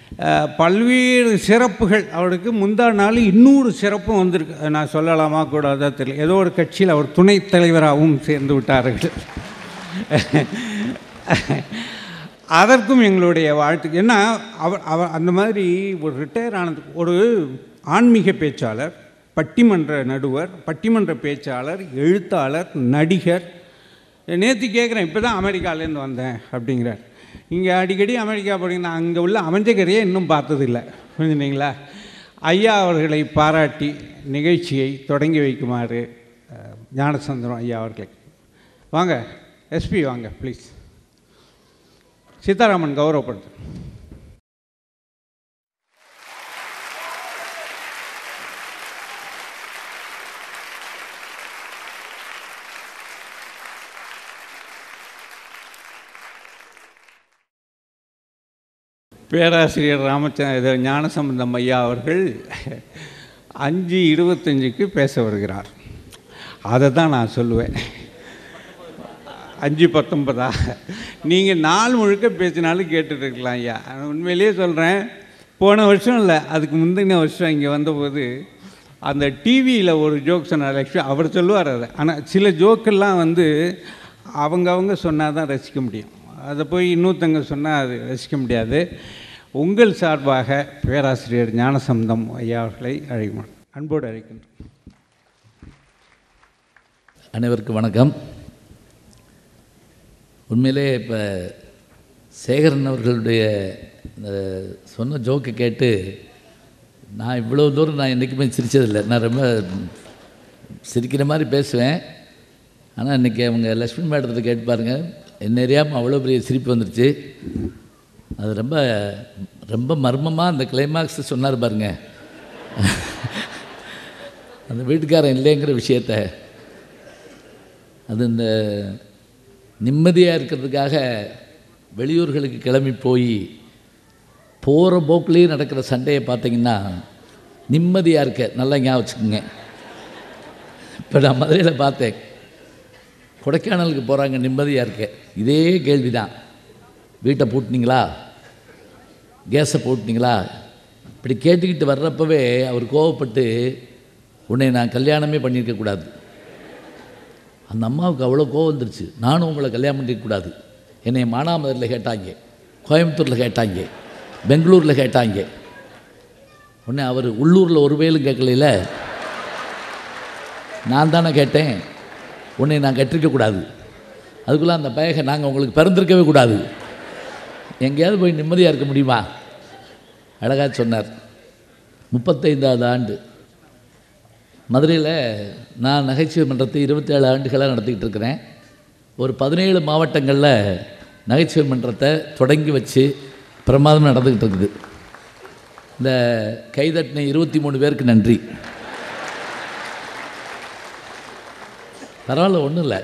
அஹ், பல்வேறு சிறப்புகள் அவருக்கு முந்தா நாள் இன்னொரு சிறப்பும் வந்திருக்கு அது நான் சொல்லலாமா கூடாதா தெரியல ஏதோ ஒரு கட்சியில் அவர் துணைத் தலைவராகவும் சேர்ந்து விட்டார்கள் அதற்கும் எங்களுடைய வாழ்த்து ஏன்னா அவர் அவர் அந்த மாதிரி ஒரு ரிட்டையர் ஆனது ஒரு ஆன்மீக பேச்சாளர் பட்டிமன்ற நடுவர் பட்டிமன்ற பேச்சாளர் எழுத்தாளர் நடிகர் நேற்று கேட்குறேன் இப்போ தான் அமெரிக்காலேருந்து வந்தேன் அப்படிங்கிறார் இங்கே அடிக்கடி அமெரிக்கா போனீங்கன்னா அங்கே உள்ள அமைஞ்சகரையே இன்னும் பார்த்ததில்லை புரிஞ்சுனீங்களா ஐயா அவர்களை பாராட்டி நிகழ்ச்சியை தொடங்கி வைக்குமாறு அஹ், ஞானசந்திரம் ஐயா அவர்களை வாங்க எஸ்பி வாங்க ப்ளீஸ் சீதாராமன் கௌரவப்படுத்து பேராசிரியர் ராமச்சந்திர ஞானசம்பந்தம் ஐயா அவர்கள் அஞ்சு இருபத்தஞ்சுக்கு பேச வருகிறார் அதை தான் நான் சொல்லுவேன் அஞ்சு பத்தொன்பதா நீங்கள் நாள் முழுக்க பேசினாலும் கேட்டுட்டு இருக்கலாம் ஐயா ஆனா உண்மையிலேயே சொல்கிறேன் போன வருஷம் இல்லை அதுக்கு முந்தின வருஷம் இங்கே வந்தபோது அந்த டிவியில் ஒரு ஜோக் சொன்னார் ஆக்சுவலி அவர் சொல்லுவார் அதை ஆனால் சில ஜோக்கெல்லாம் வந்து அவங்க அவங்க சொன்னால் தான் ரசிக்க முடியும் அதை போய் இன்னொருத்தங்க சொன்னால் அது ரசிக்க முடியாது உங்கள் சார்பாக பேராசிரியர் ஞானசம்பந்தம் ஐயா அவர்களை அழைக்கணும் அன்போடு அழைக்கின்றோம் அனைவருக்கும் வணக்கம் உண்மையிலே இப்போ சேகரன் அவர்களுடைய இந்த சொன்ன ஜோக்கை கேட்டு நான் இவ்வளோ தூரம் நான் என்றைக்குமே சிரித்ததில்லை நான் ரொம்ப சிரிக்கிற மாதிரி பேசுவேன் ஆனால் இன்றைக்கி அவங்க லக்ஷ்மி மேடத்தை கேட்டு பாருங்க என்ன அறியாமல் அவ்வளோ பெரிய சிரிப்பு வந்துருச்சு அது ரொம்ப ரொம்ப மர்மமாக அந்த கிளைமாக்ஸ் சொன்னார் பாருங்க அந்த வீட்டுக்காரன் இல்லைங்கிற விஷயத்த அது இந்த நிம்மதியாக இருக்கிறதுக்காக வெளியூர்களுக்கு கிளம்பி போய் போகிற போக்குலேயே நடக்கிற சண்டையை பார்த்தீங்கன்னா நிம்மதியாக இருக்க நல்லா ஞாபகம் வச்சுக்கோங்க இப்போ நான் மதுரையில் பார்த்தேன் கொடைக்கானலுக்கு போகிறாங்க நிம்மதியாக இருக்க இதே கேள்வி தான் வீட்டை பூட்டினீங்களா கேஸை போட்டினீங்களா இப்படி கேட்டுக்கிட்டு வர்றப்பவே அவர் கோவப்பட்டு உன்னை நான் கல்யாணமே பண்ணியிருக்கக்கூடாது அந்த அம்மாவுக்கு அவ்வளோ கோவம் வந்துருச்சு நானும் உங்களை கல்யாணம் பண்ணிக்கக்கூடாது என்னை மானாமதுரில் கேட்டாங்க கோயம்புத்தூரில் கேட்டாங்க பெங்களூரில் கேட்டாங்க உடனே அவர் உள்ளூரில் ஒரு வேலும் கேட்கல நான் தானே கேட்டேன் உன்னை நான் கட்டிருக்கக்கூடாது அதுக்குள்ளே அந்த பயக நாங்கள் உங்களுக்கு பிறந்திருக்கவே கூடாது எங்கேயாவது போய் நிம்மதியாக இருக்க முடியுமா அழகாக சொன்னார் முப்பத்தைந்தாவது ஆண்டு மதுரையில் நான் நகைச்சுவை மன்றத்தை இருபத்தேழு ஆண்டுகளாக நடத்திக்கிட்டு இருக்கிறேன் ஒரு பதினேழு மாவட்டங்களில் நகைச்சுவை மன்றத்தை தொடங்கி வச்சு பிரமாதம் நடந்துக்கிட்டு இருக்குது இந்த கைதட்டின இருபத்தி மூணு பேருக்கு நன்றி பரவாயில்ல ஒன்றும் இல்லை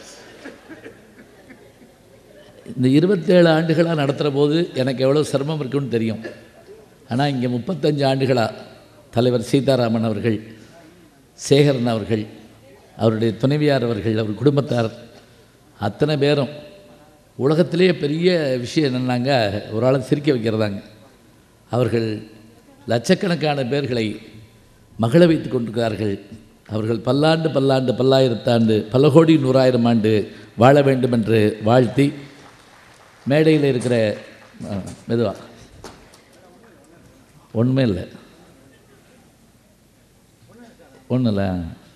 இந்த இருபத்தேழு ஆண்டுகளாக நடத்துகிற போது எனக்கு எவ்வளோ சிரமம் இருக்குன்னு தெரியும் ஆனால் இங்கே முப்பத்தஞ்சு ஆண்டுகளாக தலைவர் சீதாராமன் அவர்கள் சேகரன் அவர்கள் அவருடைய துணைவியார் அவர்கள் அவர் குடும்பத்தார் அத்தனை பேரும் உலகத்திலேயே பெரிய விஷயம் என்னன்னாங்க ஒரு ஆளை சிரிக்க வைக்கிறதாங்க அவர்கள் லட்சக்கணக்கான பேர்களை மகள வைத்து கொண்டிருக்கிறார்கள் அவர்கள் பல்லாண்டு பல்லாண்டு பல்லாயிரத்தாண்டு பல கோடி நூறாயிரம் ஆண்டு வாழ வேண்டும் என்று வாழ்த்தி மேடையில் இருக்கிற மெதுவா ஒன்றுமே இல்லை ஒன்றும் இல்லை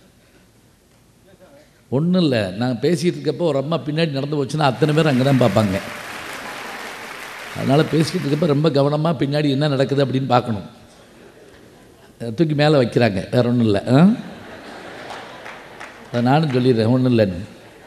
ஒன்றும் இல்லை நான் பேசிகிட்டு இருக்கப்போ ஒரு அம்மா பின்னாடி நடந்து போச்சுன்னா அத்தனை பேர் அங்கே தான் பார்ப்பாங்க அதனால் பேசிக்கிட்டு இருக்கப்போ ரொம்ப கவனமாக பின்னாடி என்ன நடக்குது அப்படின்னு பார்க்கணும் அஹ் தூக்கி மேலே வைக்கிறாங்க வேற ஒன்றும் இல்லை ஆ அதை நானும் சொல்லிடுறேன் ஒன்றும் இல்லைன்னு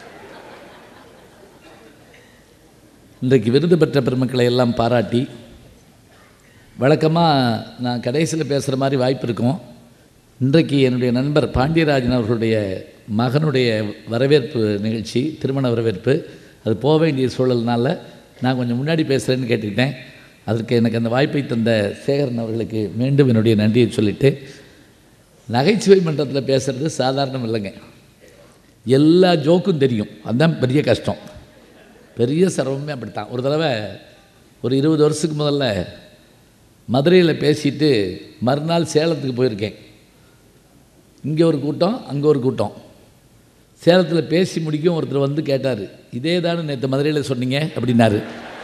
இன்றைக்கு விருது பெற்ற பெருமக்களை எல்லாம் பாராட்டி வழக்கமாக நான் கடைசியில் பேசுகிற மாதிரி வாய்ப்பு இருக்கும் இன்றைக்கு என்னுடைய நண்பர் பாண்டியராஜன் அவர்களுடைய மகனுடைய வரவேற்பு நிகழ்ச்சி திருமண வரவேற்பு அது போக வேண்டிய சூழல்னால நான் கொஞ்சம் முன்னாடி பேசுகிறேன்னு கேட்டுக்கிட்டேன் அதற்கு எனக்கு அந்த வாய்ப்பை தந்த சேகரன் அவர்களுக்கு மீண்டும் என்னுடைய நன்றியை சொல்லிவிட்டு நகைச்சுவை மன்றத்தில் பேசுகிறது சாதாரணம் இல்லைங்க எல்லா ஜோக்கும் தெரியும் அதுதான் பெரிய கஷ்டம் பெரிய சிரமமே அப்படித்தான் ஒரு தடவை ஒரு இருபது வருஷத்துக்கு முதல்ல மதுரையில் பேசிட்டு மறுநாள் சேலத்துக்கு போயிருக்கேன் இங்கே ஒரு கூட்டம் அங்கே ஒரு கூட்டம் சேலத்தில் பேசி முடிக்கும் ஒருத்தர் வந்து கேட்டார் இதே தானே நேற்று மதுரையில் சொன்னீங்க அப்படின்னாரு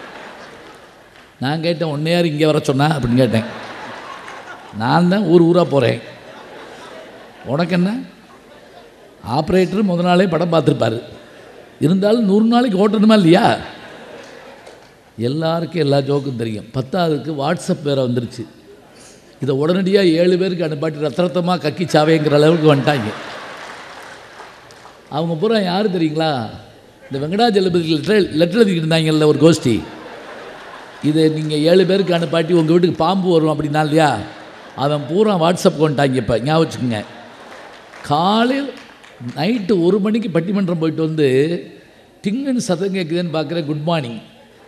நான் கேட்டேன் ஒன்னே யார் இங்கே வர சொன்னா அப்படின்னு கேட்டேன் நான் தான் ஊர் ஊராக போகிறேன் உனக்கு என்ன ஆப்ரேட்டர் முத நாளே படம் பார்த்துருப்பாரு இருந்தாலும் நூறு நாளைக்கு ஓட்டணுமா இல்லையா எல்லாருக்கும் எல்லா ஜோக்கும் தெரியும் பத்தாவதுக்கு வாட்ஸ்அப் வேறு வந்துருச்சு இதை உடனடியாக ஏழு பேருக்கு அனுப்பாட்டி ரத்த ரத்தமாக கக்கி சாவேங்கிற அளவுக்கு வந்துட்டாங்க அவங்க பூரா யார் தெரியுங்களா இந்த வெங்கடாஜலபதி லெட்டர் லெட்டர் எழுதிக்கிட்டு இருந்தாங்கல்ல ஒரு கோஷ்டி இதை நீங்கள் ஏழு பேருக்கு அனுப்பாட்டி உங்கள் வீட்டுக்கு பாம்பு வரும் அப்படின்னா இல்லையா அவன் பூரா வாட்ஸ்அப் கொண்டாங்க இப்போ ஞாபகம் வச்சுக்கோங்க காலையில் நைட்டு ஒரு மணிக்கு பட்டிமன்றம் போயிட்டு வந்து டிங்குன்னு சத்தம் கேட்குதுன்னு பார்க்குறேன் குட் மார்னிங்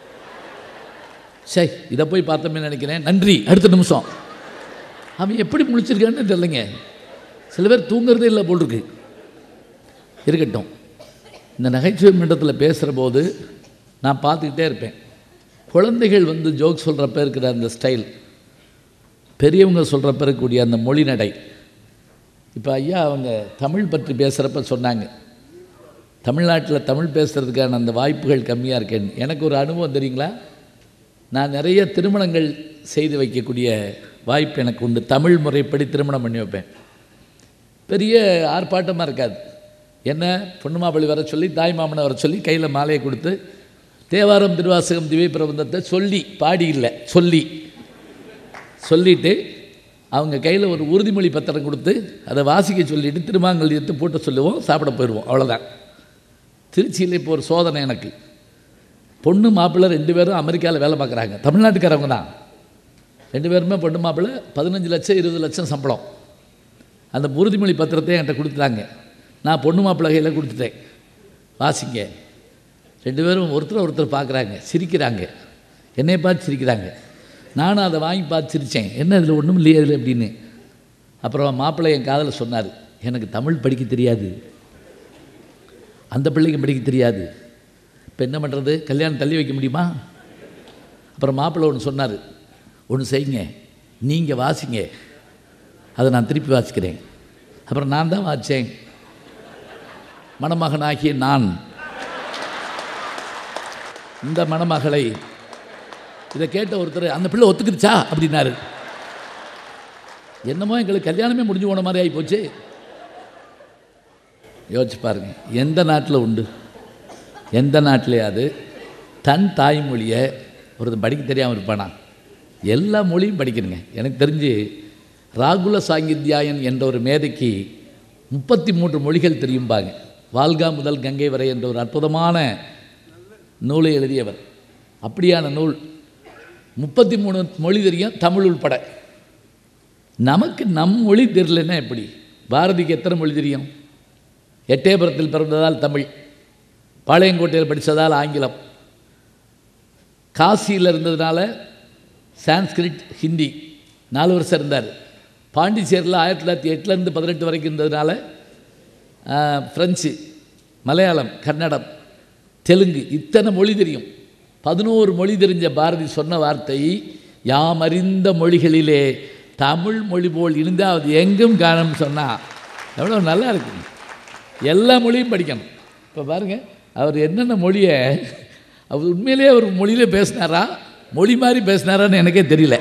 சரி இதை போய் பார்த்தோமே நினைக்கிறேன் நன்றி அடுத்த நிமிஷம் அவன் எப்படி முழிச்சிருக்கான்னு தெரியலைங்க சில பேர் தூங்குறதே இல்லை போல் இருக்கு இருக்கட்டும் இந்த நகைச்சுவை மன்றத்தில் பேசுகிற போது நான் பார்த்துக்கிட்டே இருப்பேன் குழந்தைகள் வந்து ஜோக் சொல்கிறப்ப இருக்கிற அந்த ஸ்டைல் பெரியவங்க சொல்கிறப்ப இருக்கக்கூடிய அந்த மொழி நடை இப்போ ஐயா அவங்க தமிழ் பற்றி பேசுகிறப்ப சொன்னாங்க தமிழ்நாட்டில் தமிழ் பேசுகிறதுக்கான அந்த வாய்ப்புகள் கம்மியாக இருக்கேன்னு எனக்கு ஒரு அனுபவம் தெரியுங்களா நான் நிறைய திருமணங்கள் செய்து வைக்கக்கூடிய வாய்ப்பு எனக்கு உண்டு தமிழ் முறைப்படி திருமணம் பண்ணி வைப்பேன் பெரிய ஆர்ப்பாட்டமாக இருக்காது என்ன பொண்ணு மாப்பிள்ளை வர சொல்லி தாய் மாமனை வர சொல்லி கையில் மாலையை கொடுத்து தேவாரம் திருவாசகம் திவ்ய பிரபந்தத்தை சொல்லி பாடி இல்லை சொல்லி சொல்லிட்டு அவங்க கையில் ஒரு உறுதிமொழி பத்திரம் கொடுத்து அதை வாசிக்க சொல்லிட்டு திருமாங்கல்யத்தை போட்டு சொல்லுவோம் சாப்பிட போயிடுவோம் அவ்வளோதான் திருச்சியில் இப்போ ஒரு சோதனை எனக்கு பொண்ணு மாப்பிள்ளை ரெண்டு பேரும் அமெரிக்காவில் வேலை பார்க்குறாங்க தமிழ்நாட்டுக்காரவங்க தான் ரெண்டு பேருமே பொண்ணு மாப்பிள்ளை பதினஞ்சு லட்சம் இருபது லட்சம் சம்பளம் அந்த உறுதிமொழி பத்திரத்தை என்கிட்ட கொடுத்துட்டாங்க நான் பொண்ணு மாப்பிள்ளை கையில் கொடுத்துட்டேன் வாசிங்க ரெண்டு பேரும் ஒருத்தர் ஒருத்தர் பார்க்குறாங்க சிரிக்கிறாங்க என்னை பார்த்து சிரிக்கிறாங்க நானும் அதை வாங்கி பார்த்து சிரித்தேன் என்ன இதில் ஒன்றும் இல்லையே இதில் அப்படின்னு அப்புறம் மாப்பிள்ளை என் காதில் சொன்னார் எனக்கு தமிழ் படிக்க தெரியாது அந்த பிள்ளைக்கு படிக்க தெரியாது இப்போ என்ன பண்ணுறது கல்யாணம் தள்ளி வைக்க முடியுமா அப்புறம் மாப்பிள்ளை ஒன்று சொன்னார் ஒன்று செய்யுங்க நீங்கள் வாசிங்க அதை நான் திருப்பி வாசிக்கிறேன் அப்புறம் நான் தான் வாசித்தேன் மணமகனாகிய நான் இந்த மணமகளை இதை கேட்ட ஒருத்தர் அந்த பிள்ளை ஒத்துக்கிடுச்சா அப்படின்னாரு என்னமோ எங்களுக்கு கல்யாணமே முடிஞ்சு போன மாதிரி ஆகி போச்சு யோசிச்சு பாருங்க எந்த நாட்டில் உண்டு எந்த நாட்டிலையாவது தன் தாய்மொழியை ஒருத்தன் படிக்க தெரியாமல் இருப்பானா எல்லா மொழியும் படிக்கணுங்க எனக்கு தெரிஞ்சு ராகுல சாங்கித்யாயன் என்ற ஒரு மேதைக்கு முப்பத்தி மூன்று மொழிகள் தெரியும்பாங்க வால்கா முதல் கங்கை வரை என்ற ஒரு அற்புதமான நூலை எழுதியவர் அப்படியான நூல் முப்பத்தி மூணு மொழி தெரியும் தமிழ் உள்பட நமக்கு நம் மொழி தெரியலன்னா எப்படி பாரதிக்கு எத்தனை மொழி தெரியும் எட்டயபுரத்தில் பிறந்ததால் தமிழ் பாளையங்கோட்டையில் படித்ததால் ஆங்கிலம் காசியில் இருந்ததுனால சான்ஸ்கிரிட் ஹிந்தி நாலு வருஷம் இருந்தார் பாண்டிச்சேரியில் ஆயிரத்தி தொள்ளாயிரத்தி எட்டுலேருந்து பதினெட்டு வரைக்கும் இருந்ததுனால ஆ, ஃப்ரெஞ்சு மலையாளம் கன்னடம் தெலுங்கு இத்தனை மொழி தெரியும் பதினோரு மொழி தெரிஞ்ச பாரதி சொன்ன வார்த்தை யாம் அறிந்த மொழிகளிலே தமிழ் மொழி போல் இருந்தாவது எங்கும் காணும்னு சொன்னால் எவ்வளோ நல்லா இருக்குங்க எல்லா மொழியும் படிக்கணும் இப்போ பாருங்கள் அவர் என்னென்ன மொழியை அவர் உண்மையிலேயே அவர் மொழியிலே பேசினாரா மொழி மாதிரி பேசினாரான்னு எனக்கே தெரியல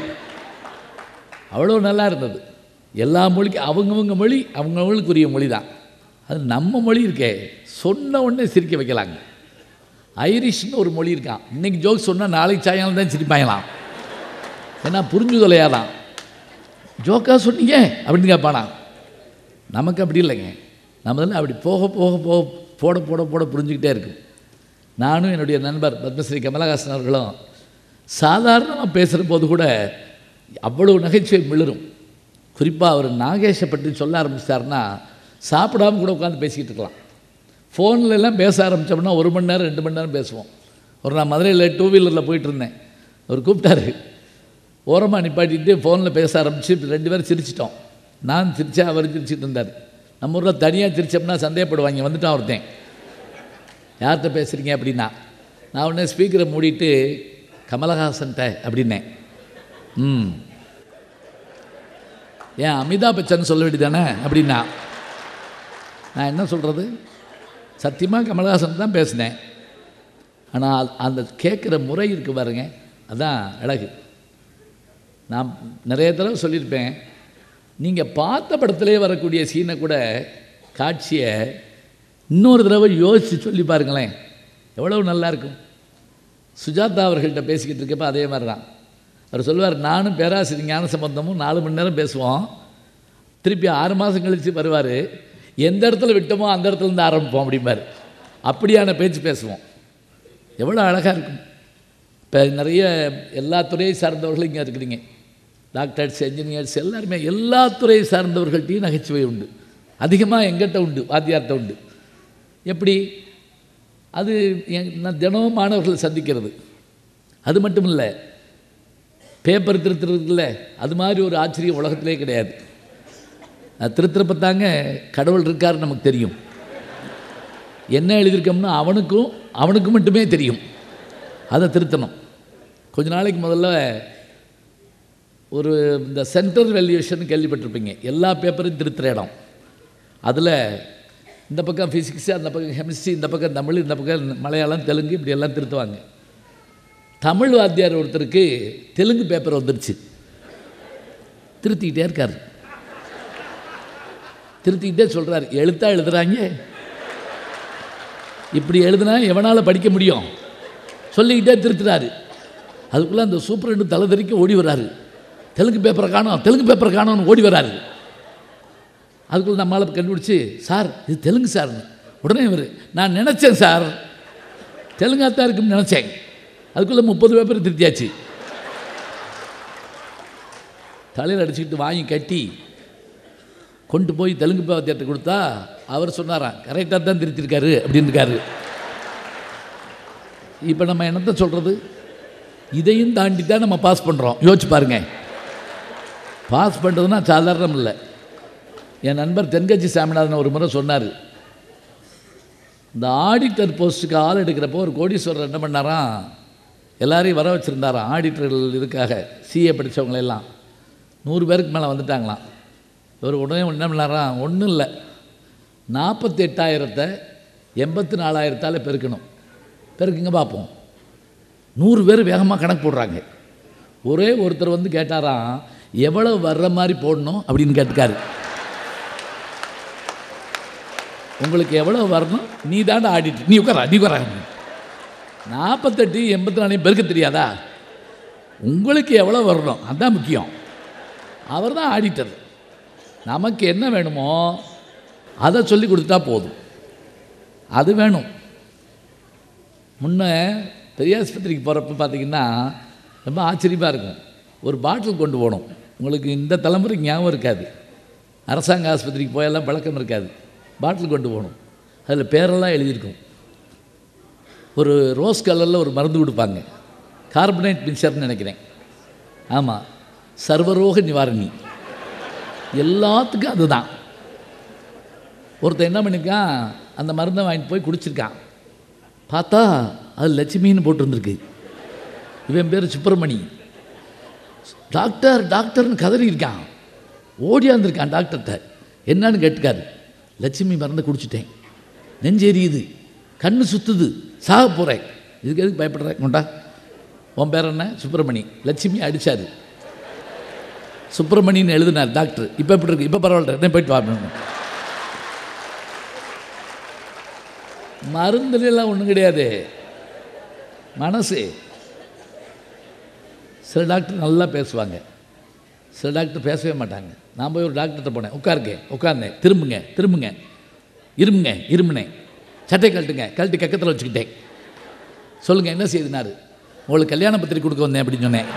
அவ்வளோ நல்லா இருந்தது எல்லா மொழிக்கும் அவங்கவங்க மொழி அவங்கவுங்களுக்குரிய மொழி தான் அது நம்ம மொழி இருக்கே சொன்ன உடனே சிரிக்க வைக்கலாங்க ஐரிஷ்னு ஒரு மொழி இருக்கான் இன்னைக்கு ஜோக் சொன்னால் நாளைக்கு சாயங்காலம் தான் சிரிப்பாங்களாம் ஏன்னா புரிஞ்சு தொலையாதான் ஜோக்கா சொன்னீங்க அப்படின்னு கேட்பானா நமக்கு அப்படி இல்லைங்க நம்மதில் அப்படி போக போக போக போட போட போட புரிஞ்சுக்கிட்டே இருக்கு நானும் என்னுடைய நண்பர் பத்மஸ்ரீ கமலஹாசன் அவர்களும் சாதாரணமாக பேசுகிற போது கூட அவ்வளவு நகைச்சுவை மிளரும் குறிப்பாக அவர் நாகேஷை பற்றி சொல்ல ஆரம்பிச்சிட்டாருன்னா சாப்பிடாம கூட உட்காந்து பேசிக்கிட்டு இருக்கலாம் ஃபோன்ல எல்லாம் பேச ஆரம்பித்தோம்னா ஒரு மணி நேரம் ரெண்டு மணி நேரம் பேசுவோம் ஒரு நான் மதுரையில் டூ வீலரில் போயிட்டு இருந்தேன் அவர் கூப்பிட்டாரு ஓரமாக நிப்பாட்டிட்டு ஃபோனில் பேச ஆரம்பித்து ரெண்டு பேரும் சிரிச்சிட்டோம் நான் சிரித்தேன் அவர் சிரிச்சிட்டு இருந்தார் நம்ம ஊரில் தனியாக சிரிச்சோம்னா சந்தேகப்படுவாங்க வந்துட்டான் ஒருத்தன் யார்கிட்ட பேசுகிறீங்க அப்படின்னா நான் உடனே ஸ்பீக்கரை மூடிட்டு கமலஹாசன்ட்ட அப்படின்னேன் ம் ஏன் அமிதாப் பச்சன் சொல்ல வேண்டியதானே அப்படின்னா நான் என்ன சொல்கிறது சத்தியமாக கமலஹாசன் தான் பேசினேன் ஆனால் அந்த கேட்குற முறை இருக்கு பாருங்க அதான் அழகு நான் நிறைய தடவை சொல்லியிருப்பேன் நீங்கள் பார்த்த படத்திலே வரக்கூடிய சீனை கூட காட்சியை இன்னொரு தடவை யோசித்து சொல்லி பாருங்களேன் எவ்வளவு நல்லா இருக்கும் சுஜாதா அவர்கள்ட்ட பேசிக்கிட்டு இருக்கப்ப அதே மாதிரி தான் அவர் சொல்லுவார் நானும் பேராசிரியர் ஞான சம்பந்தமும் நாலு மணி நேரம் பேசுவோம் திருப்பி ஆறு மாதம் கழித்து வருவார் எந்த இடத்துல விட்டோமோ அந்த இடத்துல இருந்து ஆரம்பிப்போம் அப்படிம்பார் அப்படியான பேச்சு பேசுவோம் எவ்வளோ அழகாக இருக்கும் இப்போ நிறைய எல்லா துறையை சார்ந்தவர்களும் இங்கே இருக்கிறீங்க டாக்டர்ஸ் என்ஜினியர்ஸ் எல்லாருமே எல்லா துறையை சார்ந்தவர்கள்ட்டையும் நகைச்சுவை உண்டு அதிகமாக எங்கிட்ட உண்டு வாத்தியார்ட்ட உண்டு எப்படி அது என் நான் தினமும் மாணவர்களை சந்திக்கிறது அது மட்டும் இல்லை பேப்பர் திருத்துறதுக்குல்ல அது மாதிரி ஒரு ஆச்சரியம் உலகத்திலே கிடையாது அது திருத்துறப்ப தாங்க கடவுள் இருக்காருன்னு நமக்கு தெரியும் என்ன எழுதியிருக்கோம்னா அவனுக்கும் அவனுக்கு மட்டுமே தெரியும் அதை திருத்தணும் கொஞ்ச நாளைக்கு முதல்ல ஒரு இந்த சென்டர் வேல்யூஷன் கேள்விப்பட்டிருப்பீங்க எல்லா பேப்பரையும் திருத்துற இடம் அதில் இந்த பக்கம் ஃபிசிக்ஸு அந்த பக்கம் கெமிஸ்ட்ரி இந்த பக்கம் தமிழ் இந்த பக்கம் மலையாளம் தெலுங்கு இப்படி எல்லாம் திருத்துவாங்க தமிழ் வாத்தியார் ஒருத்தருக்கு தெலுங்கு பேப்பர் வந்துருச்சு திருத்திக்கிட்டே இருக்கார் திருத்திக்கிட்டே சொல்கிறார் எழுத்தா எழுதுறாங்க இப்படி எழுதுனா எவனால் படிக்க முடியும் சொல்லிக்கிட்டே திருத்துறாரு அதுக்குள்ளே அந்த சூப்பரண்டு தலை தெறிக்க ஓடி வராரு தெலுங்கு பேப்பரை காணோம் தெலுங்கு பேப்பரை காணோம்னு ஓடி வராரு அதுக்குள்ள நம்மளால் கண்டுபிடிச்சி சார் இது தெலுங்கு சார்னு உடனே இவர் நான் நினச்சேன் சார் தெலுங்காத்தான் இருக்குன்னு நினச்சேன் அதுக்குள்ளே முப்பது பேப்பர் திருத்தியாச்சு தலையில் அடிச்சுக்கிட்டு வாங்கி கட்டி கொண்டு போய் தெலுங்கு பாத்தியத்தை கொடுத்தா அவர் சொன்னாராம் கரெக்டாக தான் திருத்திருக்காரு அப்படின்னு இருக்காரு இப்போ நம்ம என்னத்தை சொல்கிறது இதையும் தாண்டி தான் நம்ம பாஸ் பண்ணுறோம் யோசிச்சு பாருங்க பாஸ் பண்ணுறதுனா சாதாரணம் இல்லை என் நண்பர் தென்கட்சி சாமிநாதன் ஒரு முறை சொன்னார் இந்த ஆடிட்டர் போஸ்ட்டுக்கு ஆள் எடுக்கிறப்போ ஒரு கோடீஸ்வரர் என்ன பண்ணாராம் எல்லாரையும் வர வச்சுருந்தாராம் ஆடிட்டர்கள் இதுக்காக சிஏ படித்தவங்களெல்லாம் நூறு பேருக்கு மேலே வந்துட்டாங்களாம் இவர் உடனே என்ன பண்ணாராம் ஒன்றும் இல்லை நாற்பத்தி எட்டாயிரத்தை எண்பத்தி நாலாயிரத்தால் பெருக்கணும் பெருக்குங்க பார்ப்போம் நூறு பேர் வேகமாக கணக்கு போடுறாங்க ஒரே ஒருத்தர் வந்து கேட்டாராம் எவ்வளோ வர்ற மாதிரி போடணும் அப்படின்னு கேட்டுக்காரு உங்களுக்கு எவ்வளோ வரணும் நீ தாண்டா ஆடிட்டு நீ உட்காரா நீ உட்காரா நாற்பத்தெட்டு எண்பத்தி நாலையும் பெருக்க தெரியாதா உங்களுக்கு எவ்வளோ வரணும் அதுதான் முக்கியம் அவர் தான் ஆடிட்டர் நமக்கு என்ன வேணுமோ அதை சொல்லி கொடுத்துட்டா போதும் அது வேணும் முன்ன பெரியாஸ்பத்திரிக்கு போகிறப்ப பார்த்தீங்கன்னா ரொம்ப ஆச்சரியமாக இருக்கும் ஒரு பாட்டில் கொண்டு போகணும் உங்களுக்கு இந்த தலைமுறைக்கு ஞாபகம் இருக்காது அரசாங்க ஆஸ்பத்திரிக்கு போயெல்லாம் பழக்கம் இருக்காது பாட்டில் கொண்டு போகணும் அதில் பேரெல்லாம் எழுதியிருக்கும் ஒரு ரோஸ் கலரில் ஒரு மருந்து கொடுப்பாங்க கார்பனேட் மிக்சர்னு நினைக்கிறேன் ஆமாம் சர்வரோக நிவாரணி எல்லாத்துக்கும் அதுதான் ஒருத்தன் என்ன பண்ணியிருக்கான் அந்த மருந்தை வாங்கிட்டு போய் குடிச்சிருக்கான் பார்த்தா அது லட்சுமின்னு போட்டிருந்துருக்கு இவன் பேர் சுப்பிரமணி டாக்டர் டாக்டர்னு கதறி இருக்கான் ஓடியாந்துருக்கான் டாக்டர்கிட்ட என்னன்னு கேட்டுக்காரு லட்சுமி மருந்து குடிச்சிட்டேன் நெஞ்செரியுது கண்ணு சுத்துது சாக போகிறேன் இதுக்கு எதுக்கு பயப்படுறேன் கொண்டா உன் பேர் என்ன சுப்பிரமணி லட்சுமி அடித்தார் சுப்பிரமணின்னு எழுதினார் டாக்டர் இப்போ எப்படி இருக்கு இப்போ பரவாயில்ல என்ன போயிட்டு வா அப்படின்னு. மருந்துலாம் ஒன்றும் கிடையாது மனசு சில டாக்டர் நல்லா பேசுவாங்க சில டாக்டர் பேசவே மாட்டாங்க நான் போய் ஒரு டாக்டர்கிட்ட போனேன் உட்காருங்க உட்கார்ந்தேன் திரும்புங்க திரும்புங்க இருமுங்க இருமுனேன் சட்டை கழட்டுங்க கழட்டி கக்கத்தில் வச்சுக்கிட்டேன் சொல்லுங்கள் என்ன செய்தினாரு உங்களுக்கு கல்யாண பத்திரிக்கை கொடுக்க வந்தேன் அப்படின்னு சொன்னேன்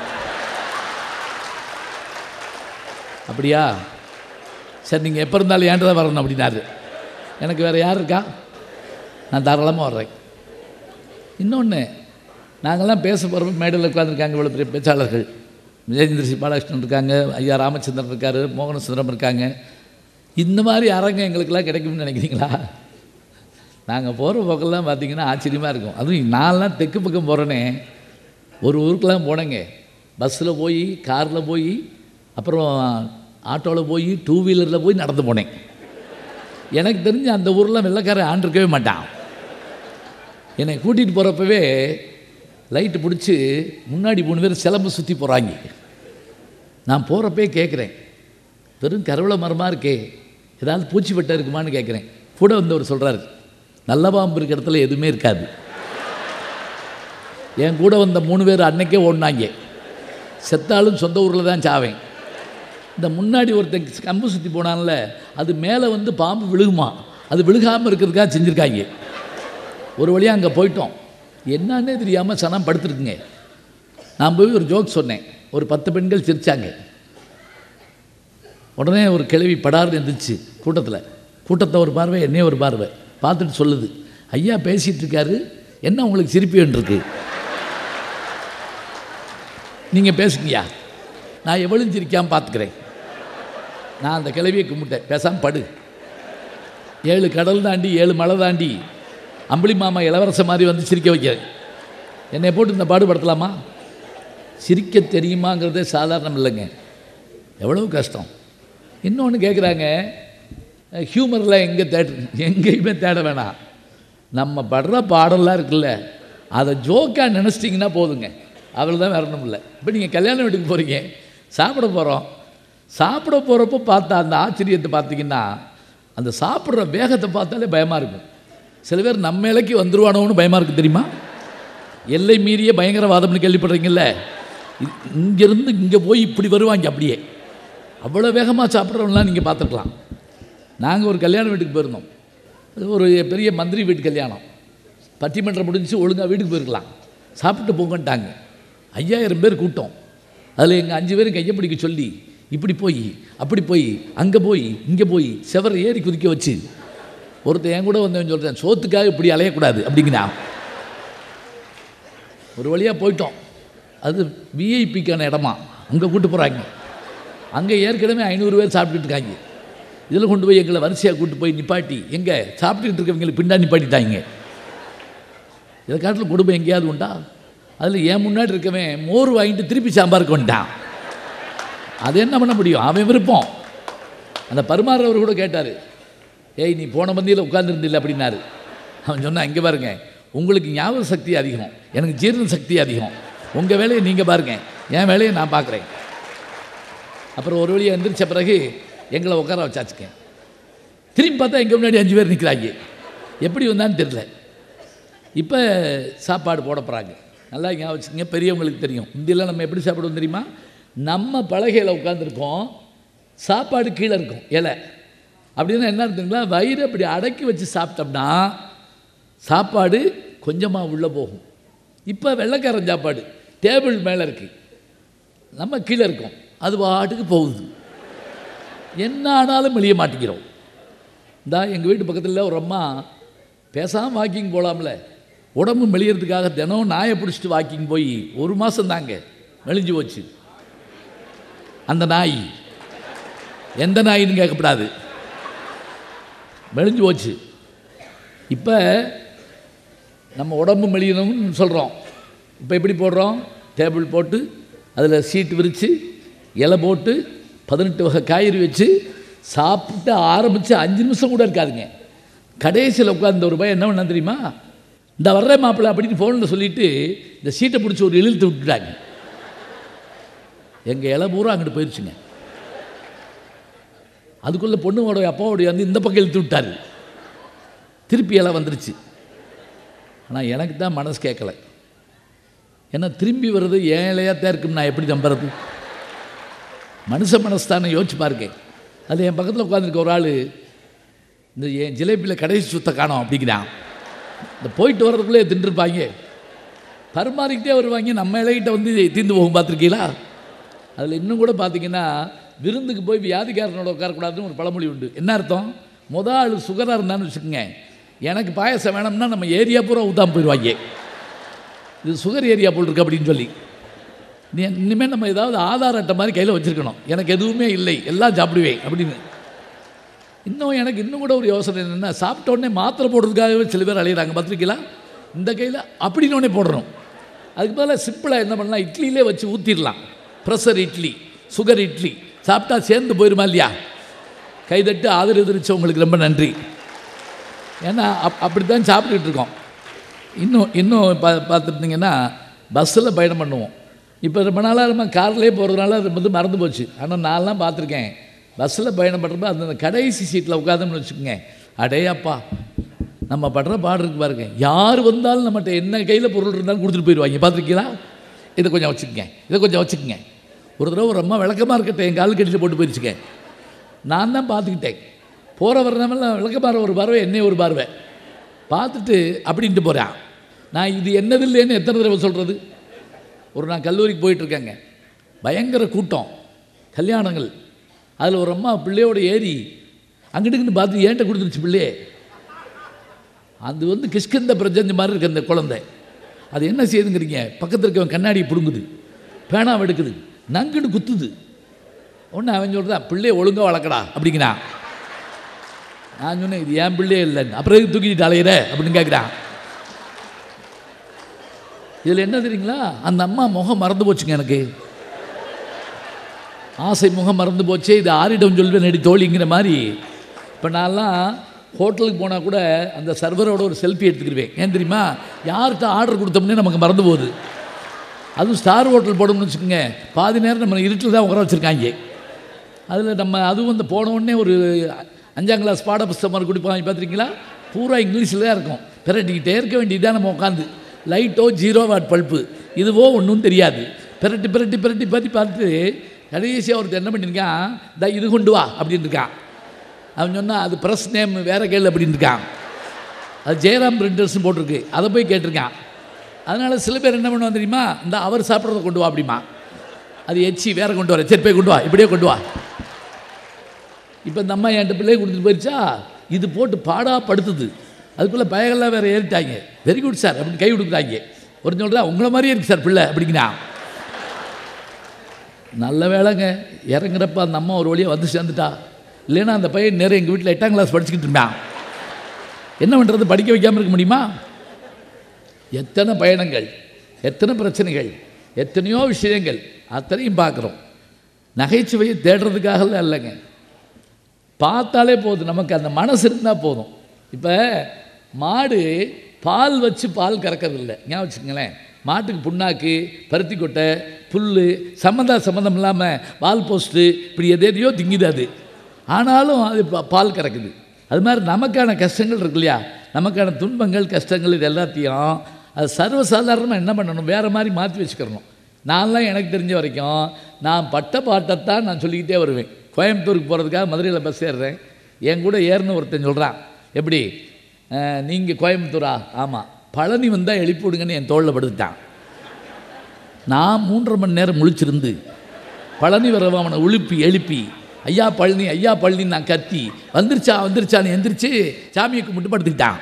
அப்படியா சரி நீங்கள் எப்போ இருந்தாலும் ஏன்ட்டு தான் வரணும் அப்படின்னாரு எனக்கு வேறு யார் இருக்கா நான் தாராளமாக வர்றேன் இன்னொன்று நாங்கள்லாம் பேச போகிறப்ப மேடையில் உட்காந்துருக்காங்க இவ்வளோ பெரிய பேச்சாளர்கள் விஜயேந்திர சி பாலகிருஷ்ணன் இருக்காங்க ஐயா ராமச்சந்திரன் இருக்கார் மோகனசுந்தரம் இருக்காங்க இந்த மாதிரி அரங்கம் எங்களுக்கெல்லாம் கிடைக்கும்னு நினைக்கிறீங்களா நாங்கள் போகிற பக்கம்லாம் பார்த்தீங்கன்னா ஆச்சரியமாக இருக்கும் அதுவும் நான்லாம் தெற்கு பக்கம் போகிறேனே ஒரு ஊருக்கெல்லாம் போனேங்க பஸ்ஸில் போய் காரில் போய் அப்புறம் ஆட்டோவில் போய் டூ வீலரில் போய் நடந்து போனேன் எனக்கு தெரிஞ்சு அந்த ஊரில் வெள்ளைக்காரன் ஆண்டிருக்கவே மாட்டான் என்னை கூட்டிகிட்டு போகிறப்பவே லைட்டு பிடிச்சி முன்னாடி மூணு பேர் சிலம்பு சுற்றி போகிறாங்க நான் போகிறப்பே கேட்குறேன் வெறும் கருவள மரமாக இருக்கே ஏதாவது பூச்சி வெட்ட இருக்குமான்னு கேட்குறேன் கூட வந்தவர் சொல்கிறாரு நல்ல பாம்பு இருக்கிற இடத்துல எதுவுமே இருக்காது என் கூட வந்த மூணு பேர் அன்னைக்கே ஓடினாங்க செத்தாலும் சொந்த ஊரில் தான் சாவேன் இந்த முன்னாடி ஒருத்தன் கம்பு சுற்றி போனான்ல அது மேலே வந்து பாம்பு விழுகுமா அது விழுகாமல் இருக்கிறதுக்காக செஞ்சுருக்காங்க ஒரு வழியாக அங்கே போயிட்டோம் என்னன்னே தெரியாமல் சனம் படுத்துருக்குங்க நான் போய் ஒரு ஜோக் சொன்னேன் ஒரு பத்து பெண்கள் சிரிச்சாங்க உடனே ஒரு கிழவி படார்னு இருந்துச்சு கூட்டத்தில் கூட்டத்தை ஒரு பார்வை என்னையே ஒரு பார்வை பார்த்துட்டு சொல்லுது ஐயா பேசிகிட்டு இருக்காரு என்ன உங்களுக்கு சிரிப்பு இருக்கு நீங்கள் பேசுங்கய்யா நான் எவ்வளவு சிரிக்காமல் பார்த்துக்கிறேன் நான் அந்த கிளவியை கும்பிட்டேன் பேசாமல் படு ஏழு கடல் தாண்டி ஏழு மலை தாண்டி அம்பளி மாமா இளவரச மாதிரி வந்து சிரிக்க வைக்க என்னை போட்டு இந்த பாடுபடுத்தலாமா சிரிக்க தெரியுமாங்கிறதே சாதாரணம் இல்லைங்க எவ்வளவு கஷ்டம் இன்னொன்று கேட்குறாங்க ஹியூமரில் எங்கே தேட எங்கேயுமே தேட வேணாம் நம்ம படுற பாடலாம் இருக்குல்ல அதை ஜோக்காக நினச்சிட்டிங்கன்னா போதுங்க அவள் தான் வரணும் இல்லை இப்போ நீங்கள் கல்யாண வீட்டுக்கு போகிறீங்க சாப்பிட போகிறோம் சாப்பிட போகிறப்போ பார்த்தா அந்த ஆச்சரியத்தை பார்த்தீங்கன்னா அந்த சாப்பிட்ற வேகத்தை பார்த்தாலே பயமாக இருக்கும் சில பேர் நம்ம இலைக்கு வந்துருவானோன்னு பயமாக இருக்குது தெரியுமா எல்லை மீறிய பயங்கரவாதம்னு கேள்விப்படுறீங்கல்ல இ- இங்கிருந்து இங்கே போய் இப்படி வருவாங்க அப்படியே அவ்வளோ வேகமாக சாப்பிட்றவங்களாம் நீங்கள் பார்த்துருக்கலாம் நாங்கள் ஒரு கல்யாண வீட்டுக்கு போயிருந்தோம் அது ஒரு பெரிய மந்திரி வீட்டு கல்யாணம் பட்டிமன்றம் முடிஞ்சு ஒழுங்காக வீட்டுக்கு போயிருக்கலாம் சாப்பிட்டு போங்கன்ட்டாங்க ஐயாயிரம் பேர் கூட்டம் அதில் எங்கள் அஞ்சு பேரும் கையை பிடிக்க சொல்லி இப்படி போய் அப்படி போய் அங்கே போய் இங்கே போய் செவரை ஏறி குதிக்க வச்சு ஒருத்தன் என் கூட வந்தவன் சொல்கிறேன் சோத்துக்காக இப்படி அலையக்கூடாது அப்படிங்கிறான் ஒரு வழியாக போயிட்டோம் அது விஐபிக்கான இடமா அங்கே கூட்டு போகிறாங்க அங்கே ஏற்கனவே ஐநூறு பேர் சாப்பிட்டுட்டு இருக்காங்க இதில் கொண்டு போய் எங்களை வரிசையாக கூட்டு போய் நிப்பாட்டி எங்கே சாப்பிட்டுட்டு இருக்கவங்களை பின்னாடி நிப்பாட்டிட்டாங்க இதை காட்டில் குடும்பம் எங்கேயாவது உண்டா அதில் ஏன் முன்னாடி இருக்கவன் மோர் வாங்கிட்டு திருப்பி சாம்பாருக்கு வந்துட்டான் அது என்ன பண்ண முடியும் அவன் விருப்பம் அந்த பரிமாறுறவர் கூட கேட்டார் ஏய் நீ போன மந்தியில் உட்காந்துருந்தில்ல அப்படின்னாரு அவன் சொன்னான் இங்கே பாருங்க உங்களுக்கு ஞாபக சக்தி அதிகம் எனக்கு ஜீரண சக்தி அதிகம் உங்கள் வேலையை நீங்கள் பாருங்க என் வேலையை நான் பார்க்குறேன் அப்புறம் ஒரு வழியாக எந்திரிச்ச பிறகு எங்களை உட்கார வச்சாச்சுங்க திரும்பி பார்த்தா எங்கள் முன்னாடி அஞ்சு பேர் நிற்கிறாங்க எப்படி வந்தான்னு தெரியல இப்போ சாப்பாடு போட போகிறாங்க நல்லா ஞாபகம் வச்சுக்கோங்க பெரியவங்களுக்கு தெரியும் இந்தியில் நம்ம எப்படி சாப்பிடுவோம் தெரியுமா நம்ம பலகையில் உட்காந்துருக்கோம் சாப்பாடு கீழே இருக்கும் இலை அப்படின்னா என்ன இருக்குங்களா வயிறு அப்படி அடக்கி வச்சு சாப்பிட்டோம்னா சாப்பாடு கொஞ்சமாக உள்ளே போகும் இப்போ வெள்ளைக்காரன் சாப்பாடு டேபிள் மேலே இருக்குது நம்ம கீழே இருக்கோம் அது பாட்டுக்கு போகுது என்ன ஆனாலும் மெளிய மாட்டேங்கிறோம் இந்தா எங்கள் வீட்டு பக்கத்தில் ஒரு அம்மா பேசாமல் வாக்கிங் போகலாம்ல உடம்பு மெளியறதுக்காக தினம் நாயை பிடிச்சிட்டு வாக்கிங் போய் ஒரு மாதம் தாங்க மெலிஞ்சு போச்சு அந்த நாய் எந்த நாயின்னு கேட்கக்கூடாது மெலிஞ்சு போச்சு இப்போ நம்ம உடம்பு மெலியணும்னு சொல்கிறோம் இப்போ எப்படி போடுறோம் டேபிள் போட்டு அதில் சீட்டு விரித்து இலை போட்டு பதினெட்டு வகை காய்கறி வச்சு சாப்பிட்டு ஆரம்பித்து அஞ்சு நிமிஷம் கூட இருக்காதுங்க கடைசியில் உட்கார்ந்த ஒரு பையன் என்ன பண்ணா தெரியுமா இந்த வர்ற மாப்பிள்ளை அப்படின்னு ஃபோனில் சொல்லிவிட்டு இந்த சீட்டை பிடிச்சி ஒரு இழுத்து விட்டுட்டாங்க எங்கள் இலை பூரா அங்கிட்டு போயிடுச்சுங்க அதுக்குள்ளே பொண்ணுவோட அப்பாவோடைய வந்து இந்த பக்கம் இழுத்து விட்டாரு திருப்பி இலை வந்துருச்சு ஆனால் எனக்கு தான் மனசு கேட்கல ஏன்னா திரும்பி வர்றது ஏன் இலையாக தான் இருக்கும் நான் எப்படி நம்புறது மனுஷ மனஸ்தானம் யோசிச்சு பாருங்க அது என் பக்கத்தில் உட்காந்துருக்க ஒரு ஆள் இந்த என் ஜிலேபியில் கடைசி சுத்த காணோம் அப்படிங்கிறான் இந்த போயிட்டு வர்றதுக்குள்ளே தின்றுருப்பாங்க பரிமாறிக்கிட்டே வருவாங்க நம்ம இலைகிட்ட வந்து தீந்து போகும் பார்த்துருக்கீங்களா அதில் இன்னும் கூட பார்த்தீங்கன்னா விருந்துக்கு போய் வியாதிக்காரனோட உட்காரக்கூடாதுன்னு ஒரு பழமொழி உண்டு என்ன அர்த்தம் முத ஆள் சுகராக இருந்தான்னு வச்சுக்கோங்க எனக்கு பாயசம் வேணும்னா நம்ம ஏரியா பூரா ஊத்தாம போயிடுவாங்க இது சுகர் ஏரியா போல் இருக்கு அப்படின்னு சொல்லி நீ இனிமேல் நம்ம ஏதாவது ஆதார் அட்டை மாதிரி கையில் வச்சுருக்கணும் எனக்கு எதுவுமே இல்லை எல்லாம் சாப்பிடுவேன் அப்படின்னு இன்னும் எனக்கு இன்னும் கூட ஒரு யோசனை என்னென்னா சாப்பிட்ட உடனே மாத்திரை போடுறதுக்காகவே சில பேர் அலையிறாங்க பார்த்துருக்கீங்களா இந்த கையில் அப்படின்னு உடனே போடணும் அதுக்கு பதிலாக சிம்பிளாக என்ன பண்ணலாம் இட்லியிலே வச்சு ஊற்றிடலாம் ப்ரெஷர் இட்லி சுகர் இட்லி சாப்பிட்டா சேர்ந்து போயிருமா இல்லையா கைதட்டு ஆதரவு தெரிவிச்சவங்களுக்கு ரொம்ப நன்றி ஏன்னா அப் அப்படி தான் சாப்பிட்டுட்டு இருக்கோம் இன்னும் இன்னும் பா பார்த்துட்டிங்கன்னா பஸ்ஸில் பயணம் பண்ணுவோம் இப்போ ரொம்ப நாளாக நம்ம கார்லேயே போகிறதுனால அது வந்து மறந்து போச்சு ஆனால் நான்லாம் பார்த்துருக்கேன் பஸ்ஸில் பயணம் பண்ணுறப்ப அந்த கடைசி சீட்டில் உட்காந்தோம்னு வச்சுக்கோங்க அடே அப்பா நம்ம படுற பாடு இருக்கு பாருங்க யார் வந்தாலும் நம்மகிட்ட என்ன கையில் பொருள் இருந்தாலும் கொடுத்துட்டு போயிடுவாங்க பார்த்துருக்கீங்களா இதை கொஞ்சம் வச்சுக்கோங்க இதை கொஞ்சம் வச்சுக்கோங்க ஒரு தடவை ஒரு அம்மா விளக்கமாக இருக்கட்டும் என் கால் கடியில் போட்டு போயிருச்சுங்க நான் தான் பார்த்துக்கிட்டேன் போகிற வர்றவெல்லாம் விளக்கமாற ஒரு பார்வை என்னைய ஒரு பார்வை பார்த்துட்டு அப்படின்ட்டு போகிறான் நான் இது என்னது இல்லைன்னு எத்தனை தடவை சொல்கிறது ஒரு நான் கல்லூரிக்கு போயிட்டுருக்கேங்க பயங்கர கூட்டம் கல்யாணங்கள் அதில் ஒரு அம்மா பிள்ளையோட ஏறி அங்கிட்டுக்கிட்டு பார்த்து ஏன்ட்ட கொடுத்துருச்சு பிள்ளையே அது வந்து கிஷ்கிந்த பிரஜஞ்ச மாதிரி இருக்கு அந்த குழந்தை அது என்ன செய்யுதுங்கிறீங்க பக்கத்தில் இருக்கவன் கண்ணாடியை பிடுங்குது பேனாவை எடுக்குது நங்குன்னு குத்துது ஒன்று அவன் சொல்கிறான் பிள்ளையை ஒழுங்காக வளர்க்கடா அப்படிங்கிறான் நான் சொன்னேன் இது என் பிள்ளையே இல்லைன்னு அப்புறம் எதுக்கு தூக்கிட்டு அலையிற அப்படின்னு கேட்குறான் இதில் என்ன தெரியுங்களா அந்த அம்மா முகம் மறந்து போச்சுங்க எனக்கு ஆசை முகம் மறந்து போச்சே இது ஆரிடம் சொல்வேன் நடி தோழிங்கிற மாதிரி இப்போ நான்லாம் ஹோட்டலுக்கு போனால் கூட அந்த சர்வரோட ஒரு செல்ஃபி எடுத்துக்கிடுவேன் ஏன் தெரியுமா யார்கிட்ட ஆர்டர் கொடுத்தோம்னே நமக்கு மறந்து போகுது அதுவும் ஸ்டார் ஹோட்டல் போடணும்னு வச்சுக்கோங்க பாதி நேரம் நம்ம இருட்டில் தான் உட்கார வச்சுருக்காங்க அதில் நம்ம அதுவும் வந்து போன உடனே ஒரு அஞ்சாம் கிளாஸ் பாட புஸ்தகம் மாதிரி குடிப்பாங்க பார்த்துருக்கீங்களா பூரா இங்கிலீஷில் தான் இருக்கும் பிரட்டிக்கிட்டே இருக்க வேண்டியதுதான் நம்ம உட்காந்து லைட்டோ ஜீரோ வாட் பல்ப்பு இதுவோ ஒன்றும் தெரியாது பிரட்டி பிரட்டி பிரட்டி பற்றி பார்த்து கடைசியாக ஒருத்தர் என்ன பண்ணியிருக்கான் இந்த இது கொண்டு வா அப்படின்னு இருக்கான் அவன் சொன்னால் அது ப்ரெஸ் நேம் வேற கேள் அப்படின்னு இருக்கான் அது ஜெயராம் பிரிண்டர்ஸ்னு போட்டிருக்கு அதை போய் கேட்டிருக்கான் அதனால் சில பேர் என்ன பண்ணுவான் தெரியுமா இந்த அவர் சாப்பிட்றத கொண்டு வா அப்படிமா அது எச்சி வேற கொண்டு வர சரி போய் கொண்டு வா இப்படியே கொண்டு வா இப்போ இந்த அம்மா என்கிட்ட பிள்ளைய கொடுத்துட்டு போயிடுச்சா இது போட்டு பாடா படுத்துது அதுக்குள்ளே பயங்கள்லாம் வேறு ஏறிட்டாங்க வெரி குட் சார் அப்படின்னு கை கொடுக்குறாங்க ஒரு சொல்கிறா உங்களை மாதிரியே இருக்கு சார் பிள்ளை அப்படிங்கிறா நல்ல வேலைங்க இறங்குறப்ப அந்த அம்மா ஒரு வழியாக வந்து சேர்ந்துட்டா இல்லைன்னா அந்த பையன் நேரம் எங்கள் வீட்டில் எட்டாம் கிளாஸ் படிச்சுக்கிட்டு இருந்தான் என்ன பண்ணுறது படிக்க வைக்காமல் இருக்க முடியுமா எத்தனை பயணங்கள் எத்தனை பிரச்சனைகள் எத்தனையோ விஷயங்கள் அத்தனையும் பார்க்குறோம் நகைச்சுவையை தேடுறதுக்காகலாம் இல்லைங்க பார்த்தாலே போதும் நமக்கு அந்த மனசு இருந்தால் போதும் இப்போ மாடு பால் வச்சு பால் கறக்கிறது இல்லை ஞாபகம் வச்சுக்கங்களேன் மாட்டுக்கு புண்ணாக்கு பருத்தி கொட்டை புல் சம்மந்தா சம்மந்தம் இல்லாமல் பால் போஸ்ட்டு இப்படி எதையோ திங்குது அது ஆனாலும் அது பா- பால் கறக்குது அது மாதிரி நமக்கான கஷ்டங்கள் இருக்கு இல்லையா நமக்கான துன்பங்கள் கஷ்டங்கள் இது எல்லாத்தையும் அது சர்வசாதாரணமாக என்ன பண்ணணும் வேறு மாதிரி மாற்றி வச்சுக்கிறணும் நான்லாம் எனக்கு தெரிஞ்ச வரைக்கும் நான் பட்ட பாட்டைத்தான் நான் சொல்லிக்கிட்டே வருவேன் கோயம்புத்தூருக்கு போகிறதுக்காக மதுரையில் பஸ் ஏறுறேன் என் கூட ஏறுன்னு ஒருத்தன் சொல்கிறான் எப்படி நீங்கள் கோயம்புத்தூரா ஆமாம் பழனி வந்தால் எழுப்பி விடுங்கன்னு என் தோளில் படுத்துட்டான் நான் மூன்றரை மணி நேரம் முழிச்சிருந்து பழனி வரவ அவனை உழுப்பி எழுப்பி ஐயா பழனி ஐயா பழனி நான் கத்தி வந்துருச்சா வந்துருச்சான்னு எந்திரிச்சு சாமியை கும்பிட்டு படுத்துக்கிட்டான்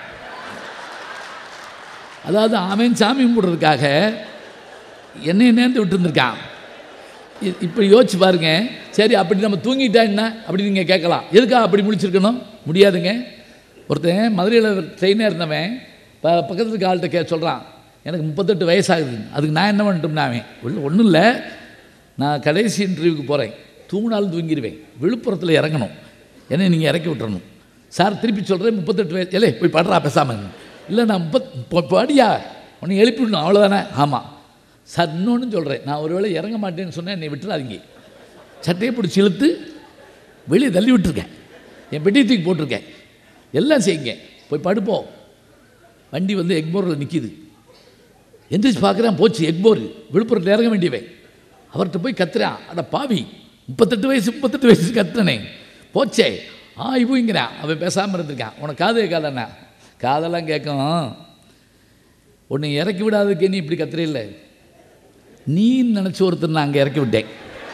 அதாவது அவன் சாமி கும்பிட்றதுக்காக என்னைய நேர்ந்து விட்டுருந்துருக்கான் இ- இப்படி யோசிச்சு பாருங்க சரி அப்படி நம்ம தூங்கிட்டா என்ன அப்படி நீங்கள் கேட்கலாம் எதுக்காக அப்படி முடிச்சிருக்கணும் முடியாதுங்க ஒருத்தன் மதுரையில் ட்ரெயினாக இருந்தவன் ப பக்கத்தில் இருக்க ஆள்கிட்ட கே சொல்கிறான் எனக்கு முப்பத்தெட்டு வயசாகுது அதுக்கு நான் என்ன பண்ணிட்டோம்னா அவன் ஒன்றும் ஒன்றும் இல்லை நான் கடைசி இன்டர்வியூக்கு போகிறேன் தூங்கினாலும் தூங்கிடுவேன் விழுப்புரத்தில் இறங்கணும் என்னை நீங்கள் இறக்கி விட்டுறணும் சார் திருப்பி சொல்கிறேன் முப்பத்தெட்டு வயசு இல்லை போய் படுறா பேசாமல் இல்லை நான் முப்பத் இப்போ படியா உன்னை எழுப்பி விடணும் அவ்வளோதானே ஆமாம் சார் இன்னொன்று சொல்கிறேன் நான் ஒருவேளை இறங்க மாட்டேன்னு சொன்னேன் என்னை விட்டுறாதீங்க சட்டையை பிடிச்சி இழுத்து வெளியே தள்ளி விட்டுருக்கேன் என் பெட்டி தூக்கி போட்டிருக்கேன் எல்லாம் செய்யுங்க போய் படுப்போம் வண்டி வந்து எக்மோரில் நிற்கிது எந்திரிச்சு பார்க்குறேன் போச்சு எக்மோர் விழுப்புரத்தில் இறங்க வேண்டியவன் அவர்கிட்ட போய் கத்துறான் அட பாவி முப்பத்தெட்டு வயசு முப்பத்தெட்டு வயசு கத்துனே போச்சே ஆ இவங்கிறான் அவன் பேசாமல் இருந்திருக்கான் உனக்கு காது கேட்காதாண்ணா காதெல்லாம் கேட்கும் உன்னை இறக்கி விடாததுக்கே நீ இப்படி கத்துற இல்லை நீ நினச்சி ஒருத்தர் நான் அங்கே இறக்கி விட்டேன்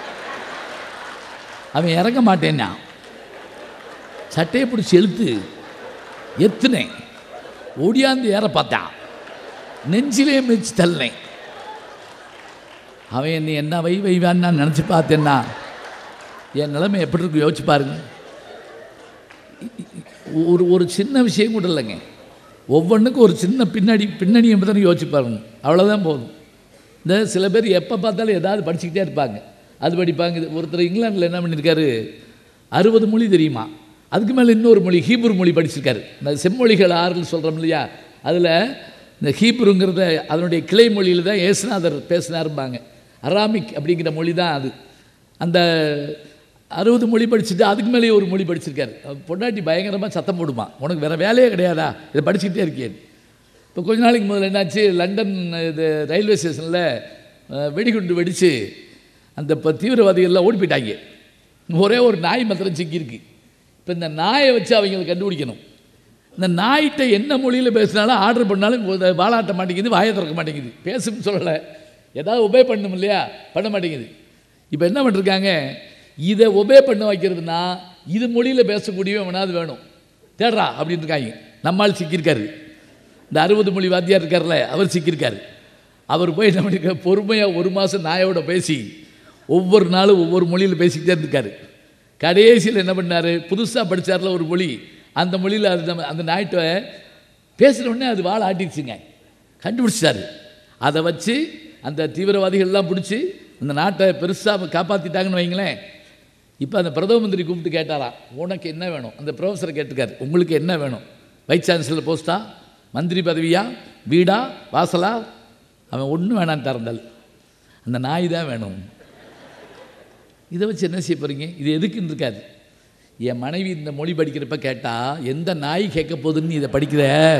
அவன் இறங்க மாட்டேன்னா சட்டையை பிடிச்சி இழுத்து எத்துனேன் ஓடியாந்து ஏற பார்த்தான் நெஞ்சிலே மிதிச்சு தள்ளினேன் அவன் என்னை என்ன வை வைவான்னு நான் நினச்சி பார்த்தேன்னா என் நிலைமை எப்படி இருக்கு யோசிச்சு பாருங்க ஒரு ஒரு சின்ன விஷயம் கூட இல்லைங்க ஒவ்வொன்றுக்கும் ஒரு சின்ன பின்னாடி பின்னணி என்பதை யோசிச்சு பாருங்க அவ்வளோதான் போதும் இந்த சில பேர் எப்போ பார்த்தாலும் ஏதாவது படிச்சுக்கிட்டே இருப்பாங்க அது படிப்பாங்க இது ஒருத்தர் இங்கிலாந்தில் என்ன பண்ணியிருக்காரு அறுபது மொழி தெரியுமா அதுக்கு மேலே இன்னொரு மொழி ஹீப்ரு மொழி படிச்சிருக்காரு இந்த செம்மொழிகள் ஆறுன்னு சொல்கிறோம் இல்லையா அதில் இந்த ஹீப்ருங்கிறத அதனுடைய கிளை மொழியில் தான் ஏசுநாதர் பேசினாரும்பாங்க அராமிக் அப்படிங்கிற மொழி தான் அது அந்த அறுபது மொழி படிச்சுட்டு அதுக்கு மேலேயே ஒரு மொழி படிச்சிருக்காரு அவர் பொண்டாட்டி பயங்கரமாக சத்தம் போடுமா உனக்கு வேறு வேலையே கிடையாதா இதை படிச்சுக்கிட்டே இருக்கேன் இப்போ கொஞ்ச நாளைக்கு முதல்ல என்னாச்சு லண்டன் இது ரயில்வே ஸ்டேஷனில் வெடிகுண்டு வெடித்து அந்த இப்போ தீவிரவாதிகள்லாம் ஓடி போயிட்டாங்க ஒரே ஒரு நாய் மாத்திரம் சிக்கியிருக்கு இப்போ இந்த நாயை வச்சு அவங்களை கண்டுபிடிக்கணும் இந்த நாய்கிட்ட என்ன மொழியில் பேசினாலும் ஆர்டர் பண்ணாலும் ஒரு வாலாட்ட மாட்டேங்குது வாயை திறக்க மாட்டேங்குது பேசுன்னு சொல்லலை ஏதாவது ஒபே பண்ணணும் இல்லையா பண்ண மாட்டேங்குது இப்போ என்ன பண்ணிருக்காங்க இதை ஒபே பண்ண வைக்கிறதுனா இது மொழியில் பேசக்கூடியவன் வேணாது வேணும் தேடுறா அப்படின்னு இருக்காங்க நம்மால் சிக்கியிருக்காரு இந்த அறுபது மொழி வாத்தியார் இருக்கார்ல அவர் சிக்கியிருக்காரு அவர் போய் என்ன பண்ணிருக்காரு பொறுமையாக ஒரு மாதம் நாயோட பேசி ஒவ்வொரு நாளும் ஒவ்வொரு மொழியில் பேசிக்கிட்டே இருந்திருக்காரு கடைசியில் என்ன பண்ணார் புதுசாக படிச்சார்ல ஒரு மொழி அந்த மொழியில் அது நம்ம அந்த நாய்ட்ட பேசுன உடனே அது வாழை ஆட்டிடுச்சுங்க கண்டுபிடிச்சிட்டாரு அதை வச்சு அந்த தீவிரவாதிகள்லாம் பிடிச்சி அந்த நாட்டை பெருசாக காப்பாற்றிட்டாங்கன்னு வைங்களேன் இப்போ அந்த பிரதம மந்திரி கூப்பிட்டு கேட்டாராம் உனக்கு என்ன வேணும் அந்த ப்ரொஃபஸரை கேட்டிருக்காரு உங்களுக்கு என்ன வேணும் வைஸ் சான்சலர் போஸ்ட்டா மந்திரி பதவியா வீடா வாசலா அவன் ஒன்றும் வேணான்னு திறந்தாள் அந்த நாய் தான் வேணும் இதை வச்சு என்ன செய்ய போகிறீங்க இது எதுக்குன்னு இருக்காது என் மனைவி இந்த மொழி படிக்கிறப்ப கேட்டால் எந்த நாய் கேட்க போகுதுன்னு நீ இதை படிக்கிற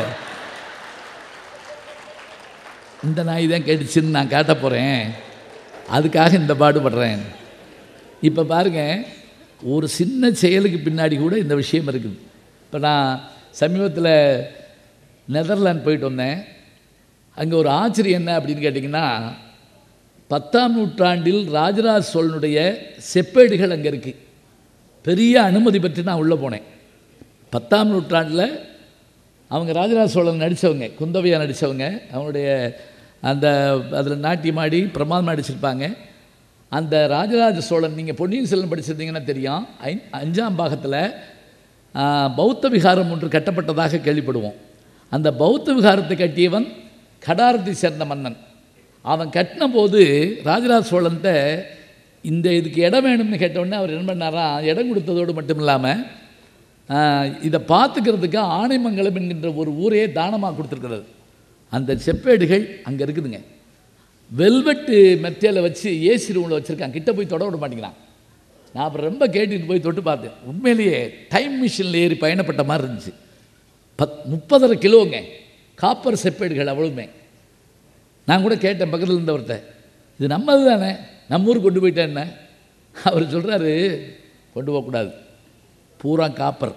இந்த நாய் தான் கேட்டுச்சுன்னு நான் காட்ட போகிறேன் அதுக்காக இந்த பாடுபடுறேன் இப்போ பாருங்க ஒரு சின்ன செயலுக்கு பின்னாடி கூட இந்த விஷயம் இருக்குது இப்போ நான் சமீபத்தில் நெதர்லாந்து போயிட்டு வந்தேன் அங்கே ஒரு ஆச்சரியம் என்ன அப்படின்னு கேட்டிங்கன்னா பத்தாம் நூற்றாண்டில் ராஜராஜ சோழனுடைய செப்பேடுகள் அங்கே இருக்குது பெரிய அனுமதி பெற்று நான் உள்ளே போனேன் பத்தாம் நூற்றாண்டில் அவங்க ராஜராஜ சோழன் நடித்தவங்க குந்தவையா நடித்தவங்க அவங்களுடைய அந்த அதில் நாட்டியமாடி பிரமாதமாக நடிச்சிருப்பாங்க அந்த ராஜராஜ சோழன் நீங்கள் பொன்னியின் செல்வன் படிச்சிருந்தீங்கன்னா தெரியும் ஐ அஞ்சாம் பாகத்தில் ஆ, பௌத்த விகாரம் ஒன்று கட்டப்பட்டதாக கேள்விப்படுவோம் அந்த பௌத்த விகாரத்தை கட்டியவன் கடாரத்தை சேர்ந்த மன்னன் அவன் கட்டின போது ராஜராஜ சோழன்ட்ட இந்த இதுக்கு இடம் வேணும்னு கேட்டவுடனே அவர் என்ன பண்ணாரா இடம் கொடுத்ததோடு மட்டும் இல்லாமல் இதை பார்த்துக்கிறதுக்கு ஆனைமங்கலம் என்கின்ற ஒரு ஊரையே தானமாக கொடுத்துருக்கிறது அந்த செப்பேடுகள் அங்கே இருக்குதுங்க வெல்வெட்டு மெத்தையில் வச்சு ஏசி ரூமில் வச்சுருக்கான் கிட்ட போய் தொட விட மாட்டேங்கிறான் நான் அப்புறம் ரொம்ப கேட்டுட்டு போய் தொட்டு பார்த்தேன் உண்மையிலேயே டைம் மிஷினில் ஏறி பயணப்பட்ட மாதிரி இருந்துச்சு பத் முப்பதரை கிலோங்க காப்பர் செப்பேடுகள் அவ்வளவுமே நான் கூட கேட்டேன் பக்கத்தில் இருந்தவர்கிட்ட இது நம்மது தானே நம்ம ஊருக்கு கொண்டு போயிட்டேன் என்ன அவர் சொல்கிறாரு கொண்டு போகக்கூடாது பூரா காப்பர்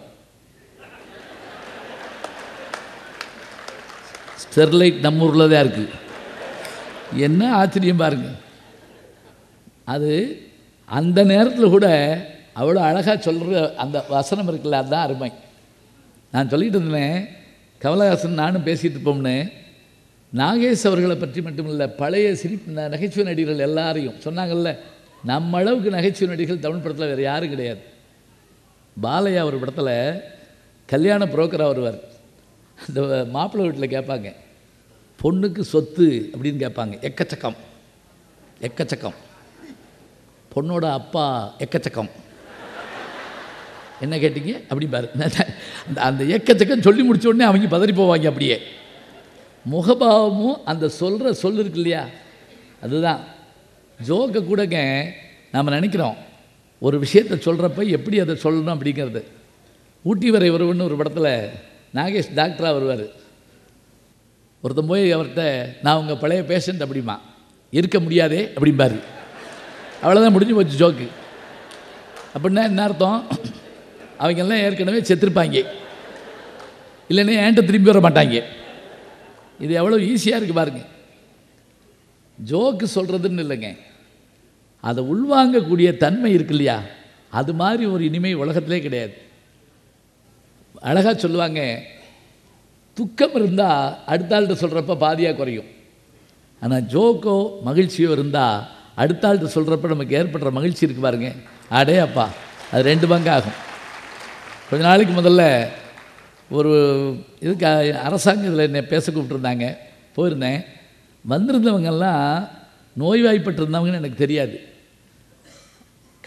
ஸ்டெர்லைட் நம்ம ஊரில் தான் இருக்குது என்ன ஆச்சரியம் பாருங்க அது அந்த நேரத்தில் கூட அவ்வளோ அழகாக சொல்கிற அந்த வசனம் இருக்குல்ல அதுதான் அருமை நான் சொல்லிட்டு இருந்தேன் கமலஹாசன் நானும் பேசிகிட்டு இருப்போம்னு நாகேஷ் அவர்களை பற்றி மட்டுமில்லை பழைய சிரிப்பு ந- நகைச்சுவை நடிகர்கள் எல்லாரையும் சொன்னாங்கல்ல நம்ம அளவுக்கு நகைச்சுவை நடிகர்கள் தமிழ் படத்தில் வேறு யாரும் கிடையாது பாலையா ஒரு படத்தில் கல்யாண புரோக்கராக வருவார் அந்த மாப்பிள்ளை வீட்டில் கேட்பாங்க பொண்ணுக்கு சொத்து அப்படின்னு கேட்பாங்க எக்கச்சக்கம் எக்கச்சக்கம் பொண்ணோட அப்பா எக்கச்சக்கம் என்ன கேட்டீங்க அப்படி பாரு அந்த அந்த எக்கச்சக்கம் சொல்லி முடிச்ச உடனே அவங்க பதறி போவாங்க அப்படியே முகபாவமும் அந்த சொல்கிற சொல் இருக்கு இல்லையா அதுதான் ஜோக்கை கூடங்க நாம் நினைக்கிறோம் ஒரு விஷயத்தை சொல்கிறப்ப எப்படி அதை சொல்லணும் அப்படிங்கிறது ஊட்டி வரை வருவன்னு ஒரு படத்தில் நாகேஷ் டாக்டராக வருவார் ஒருத்தன் போய் அவர்கிட்ட நான் உங்கள் பழைய பேஷண்ட் அப்படிமா இருக்க முடியாதே அப்படிம்பாரு அவ்வளோதான் முடிஞ்சு போச்சு ஜோக்கு அப்படின்னா என்ன அர்த்தம் அவங்க எல்லாம் ஏற்கனவே செத்துருப்பாங்க இல்லைன்னா என்கிட்ட திரும்பி வர மாட்டாங்க இது எவ்வளோ ஈஸியாக இருக்குது பாருங்க ஜோக்கு சொல்கிறதுன்னு இல்லைங்க அதை உள்வாங்கக்கூடிய தன்மை இருக்கு இல்லையா அது மாதிரி ஒரு இனிமை உலகத்திலே கிடையாது அழகாக சொல்லுவாங்க துக்கம் இருந்தால் அடுத்த ஆள்கிட்ட சொல்கிறப்ப பாதியாக குறையும் ஆனால் ஜோக்கோ மகிழ்ச்சியோ இருந்தால் அடுத்த ஆள்கிட்ட சொல்கிறப்ப நமக்கு ஏற்படுற மகிழ்ச்சி இருக்கு பாருங்க அடே அப்பா அது ரெண்டு பங்கு ஆகும் கொஞ்ச நாளைக்கு முதல்ல ஒரு இதுக்கு அரசாங்கத்தில் என்னை பேச கூப்பிட்டுருந்தாங்க போயிருந்தேன் வந்திருந்தவங்கெல்லாம் நோய்வாய்ப்பட்டிருந்தவங்கன்னு எனக்கு தெரியாது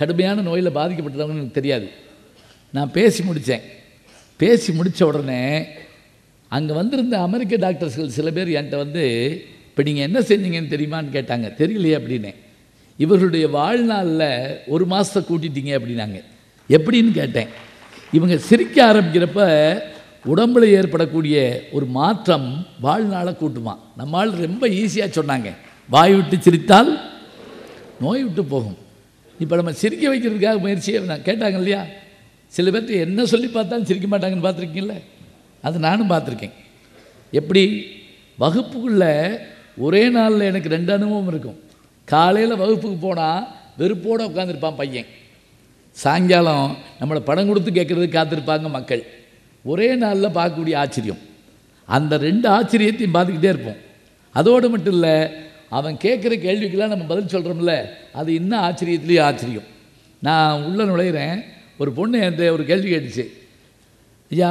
கடுமையான நோயில் பாதிக்கப்பட்டவங்கன்னு எனக்கு தெரியாது நான் பேசி முடித்தேன் பேசி முடித்த உடனே அங்கே வந்திருந்த அமெரிக்க டாக்டர்ஸ்கள் சில பேர் என்கிட்ட வந்து இப்போ நீங்கள் என்ன செஞ்சீங்கன்னு தெரியுமான்னு கேட்டாங்க தெரியலையே அப்படின்னேன் இவர்களுடைய வாழ்நாளில் ஒரு மாதத்தை கூட்டிட்டீங்க அப்படின்னாங்க எப்படின்னு கேட்டேன் இவங்க சிரிக்க ஆரம்பிக்கிறப்ப உடம்புல ஏற்படக்கூடிய ஒரு மாற்றம் வாழ்நாளை கூட்டுமா நம்மால் ரொம்ப ஈஸியாக சொன்னாங்க வாய் விட்டு சிரித்தால் நோய் விட்டு போகும் இப்போ நம்ம சிரிக்க வைக்கிறதுக்காக முயற்சியே நான் கேட்டாங்க இல்லையா சில பேர்த்து என்ன சொல்லி பார்த்தாலும் சிரிக்க மாட்டாங்கன்னு பார்த்துருக்கீங்கள அது நானும் பார்த்துருக்கேன் எப்படி வகுப்புக்குள்ளே ஒரே நாளில் எனக்கு ரெண்டு அனுபவம் இருக்கும் காலையில் வகுப்புக்கு போனால் வெறுப்போடு உட்காந்துருப்பான் பையன் சாயங்காலம் நம்மளை படம் கொடுத்து கேட்குறதுக்கு காத்திருப்பாங்க மக்கள் ஒரே நாளில் பார்க்கக்கூடிய ஆச்சரியம் அந்த ரெண்டு ஆச்சரியத்தையும் பார்த்துக்கிட்டே இருப்போம் அதோடு மட்டும் இல்லை அவன் கேட்குற கேள்விக்கெல்லாம் நம்ம பதில் சொல்கிறோம்ல அது இன்னும் ஆச்சரியத்துலேயும் ஆச்சரியம் நான் உள்ளே நுழையிறேன் ஒரு பொண்ணு என்கிட்ட ஒரு கேள்வி கேட்டுச்சு ஐயா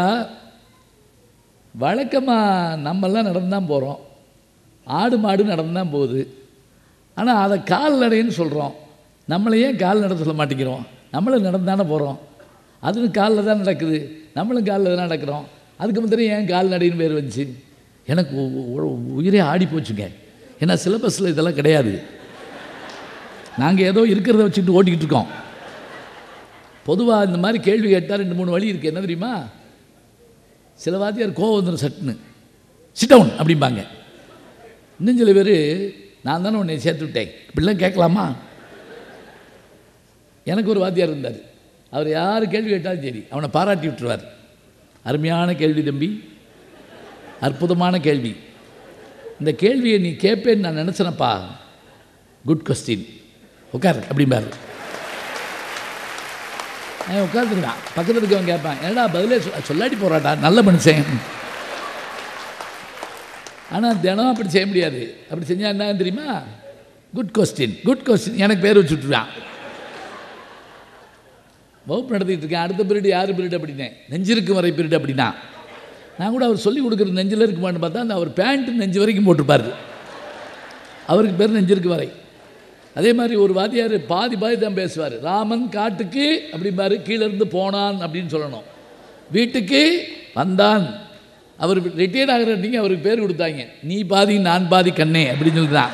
வழக்கமாக நம்மெல்லாம் நடந்து தான் போகிறோம் ஆடு மாடு நடந்து தான் போகுது ஆனால் அதை கால்நடைன்னு சொல்கிறோம் நம்மளை ஏன் கால் நட சொல்ல மாட்டேங்கிறோம் நம்மளும் நடந்து தானே போகிறோம் அதுவும் காலில் தான் நடக்குது நம்மளும் காலில் தான் நடக்கிறோம் அதுக்கு முந்திரம் ஏன் கால்நடைன்னு பேர் வந்துச்சு எனக்கு உ- உ- உயிரே ஆடி போச்சுங்க ஏன்னா சிலபஸில் இதெல்லாம் கிடையாது நாங்கள் ஏதோ இருக்கிறத வச்சுக்கிட்டு ஓட்டிக்கிட்டு இருக்கோம் பொதுவாக இந்த மாதிரி கேள்வி கேட்டால் ரெண்டு மூணு வழி இருக்குது என்ன தெரியுமா சில வாத்தியார் கோவம் வந்துடும் சட்டுன்னு சிட்டவுன் அப்படிம்பாங்க இன்னும் சில பேர் நான் தானே உன்னை சேர்த்து விட்டேன் இப்படிலாம் கேட்கலாமா எனக்கு ஒரு வாத்தியார் இருந்தார் அவர் யார் கேள்வி கேட்டாலும் சரி அவனை பாராட்டி விட்டுருவார் அருமையான கேள்வி தம்பி அற்புதமான கேள்வி இந்த கேள்வியை நீ கேட்பேன்னு நான் நினச்சேனப்பா குட் கொஸ்டின் உட்கார் அப்படிம்பாரு அவன் உட்காந்துருக்கான் பக்கத்தில் இருக்கவன் கேட்பான் என்னடா பதிலே சொ- சொல்லாடி போறாடா நல்ல மனுஷன் ஆனால் தினம் அப்படி செய்ய முடியாது அப்படி செஞ்சால் என்ன தெரியுமா குட் கொஸ்டின் குட் கொஸ்டின் எனக்கு பேர் வச்சுட்ருக்கான் வகுப்பு நடத்திட்டு இருக்கேன் அடுத்த பீரியட் யார் பீரியட் அப்படின்னேன் நெஞ்சிருக்கு வரை பீரியட் அப்படின்னா நான் கூட அவர் சொல்லி கொடுக்குற நெஞ்சில் இருக்குமான்னு பார்த்தா அந்த அவர் பேண்ட் நெஞ்சு வரைக்கும் போட்டிருப்பாரு அவருக்கு பேர் நெஞ்சிருக்கு வரை அதே மாதிரி ஒரு வாத்தியார் பாதி பாதி தான் பேசுவார் ராமன் காட்டுக்கு அப்படிம்பாரு கீழே இருந்து போனான் அப்படின்னு சொல்லணும் வீட்டுக்கு வந்தான் அவர் ரிட்டையர்ட் ஆகிற நீங்கள் அவருக்கு பேர் கொடுத்தாங்க நீ பாதி நான் பாதி கண்ணே அப்படின்னு சொல்லி தான்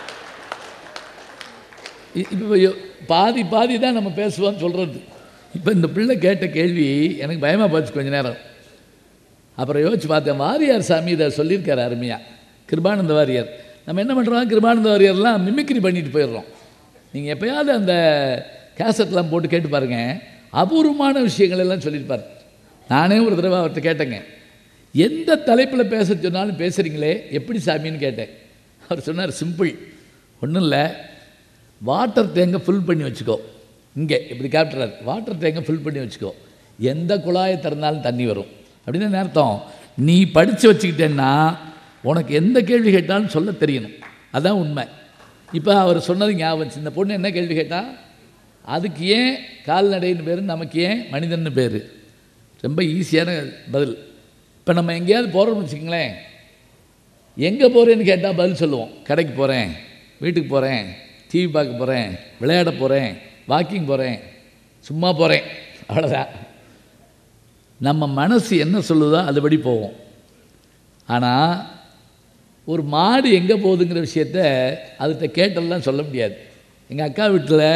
இப்போ பாதி பாதி தான் நம்ம பேசுவோம்னு சொல்கிறது இப்போ இந்த பிள்ளை கேட்ட கேள்வி எனக்கு பயமாக போச்சு கொஞ்ச நேரம் அப்புறம் யோசிச்சு பார்த்தேன் வாரியார் சாமி இதை சொல்லியிருக்காரு அருமையாக கிருபானந்த வாரியார் நம்ம என்ன பண்ணுறோம் கிருபானந்த வாரியார்லாம் மிமிக்ரி பண்ணிட்டு போயிடுறோம் நீங்கள் எப்பயாவது அந்த கேசட்லாம் போட்டு கேட்டு பாருங்க அபூர்வமான விஷயங்கள் எல்லாம் சொல்லியிருப்பார் நானே ஒரு தடவை அவர்கிட்ட கேட்டேங்க எந்த தலைப்பில் பேச சொன்னாலும் பேசுகிறீங்களே எப்படி சாமின்னு கேட்டேன் அவர் சொன்னார் சிம்பிள் ஒன்றும் இல்லை வாட்டர் டேங்கை ஃபில் பண்ணி வச்சுக்கோ இங்கே இப்படி கேப்டரார் வாட்டர் டேங்கை ஃபில் பண்ணி வச்சுக்கோ எந்த குழாயை திறந்தாலும் தண்ணி வரும் அப்படின்னு என்ன அர்த்தம் நீ படித்து வச்சுக்கிட்டேன்னா உனக்கு எந்த கேள்வி கேட்டாலும் சொல்ல தெரியணும் அதான் உண்மை இப்போ அவர் சொன்னது ஞாபகம் வந்துச்சு. இந்த பொண்ணு என்ன கேள்வி கேட்டா அதுக்கு ஏன் கால்நடைன்னு பேர் நமக்கு ஏன் மனிதன்னு பேர் ரொம்ப ஈஸியான பதில் இப்போ நம்ம எங்கேயாவது போகிறோம்னு வச்சுக்கங்களேன் எங்கே போகிறேன்னு கேட்டால் பதில் சொல்லுவோம் கடைக்கு போகிறேன் வீட்டுக்கு போகிறேன் டிவி பார்க்க போகிறேன் விளையாட போகிறேன் வாக்கிங் போகிறேன் சும்மா போகிறேன் அவ்வளோதான் நம்ம மனசு என்ன சொல்லுதோ அதுபடி போவோம் ஆனால் ஒரு மாடு எங்கே போகுதுங்கிற விஷயத்த அதுகிட்ட கேட்டெல்லாம் சொல்ல முடியாது எங்கள் அக்கா வீட்டில்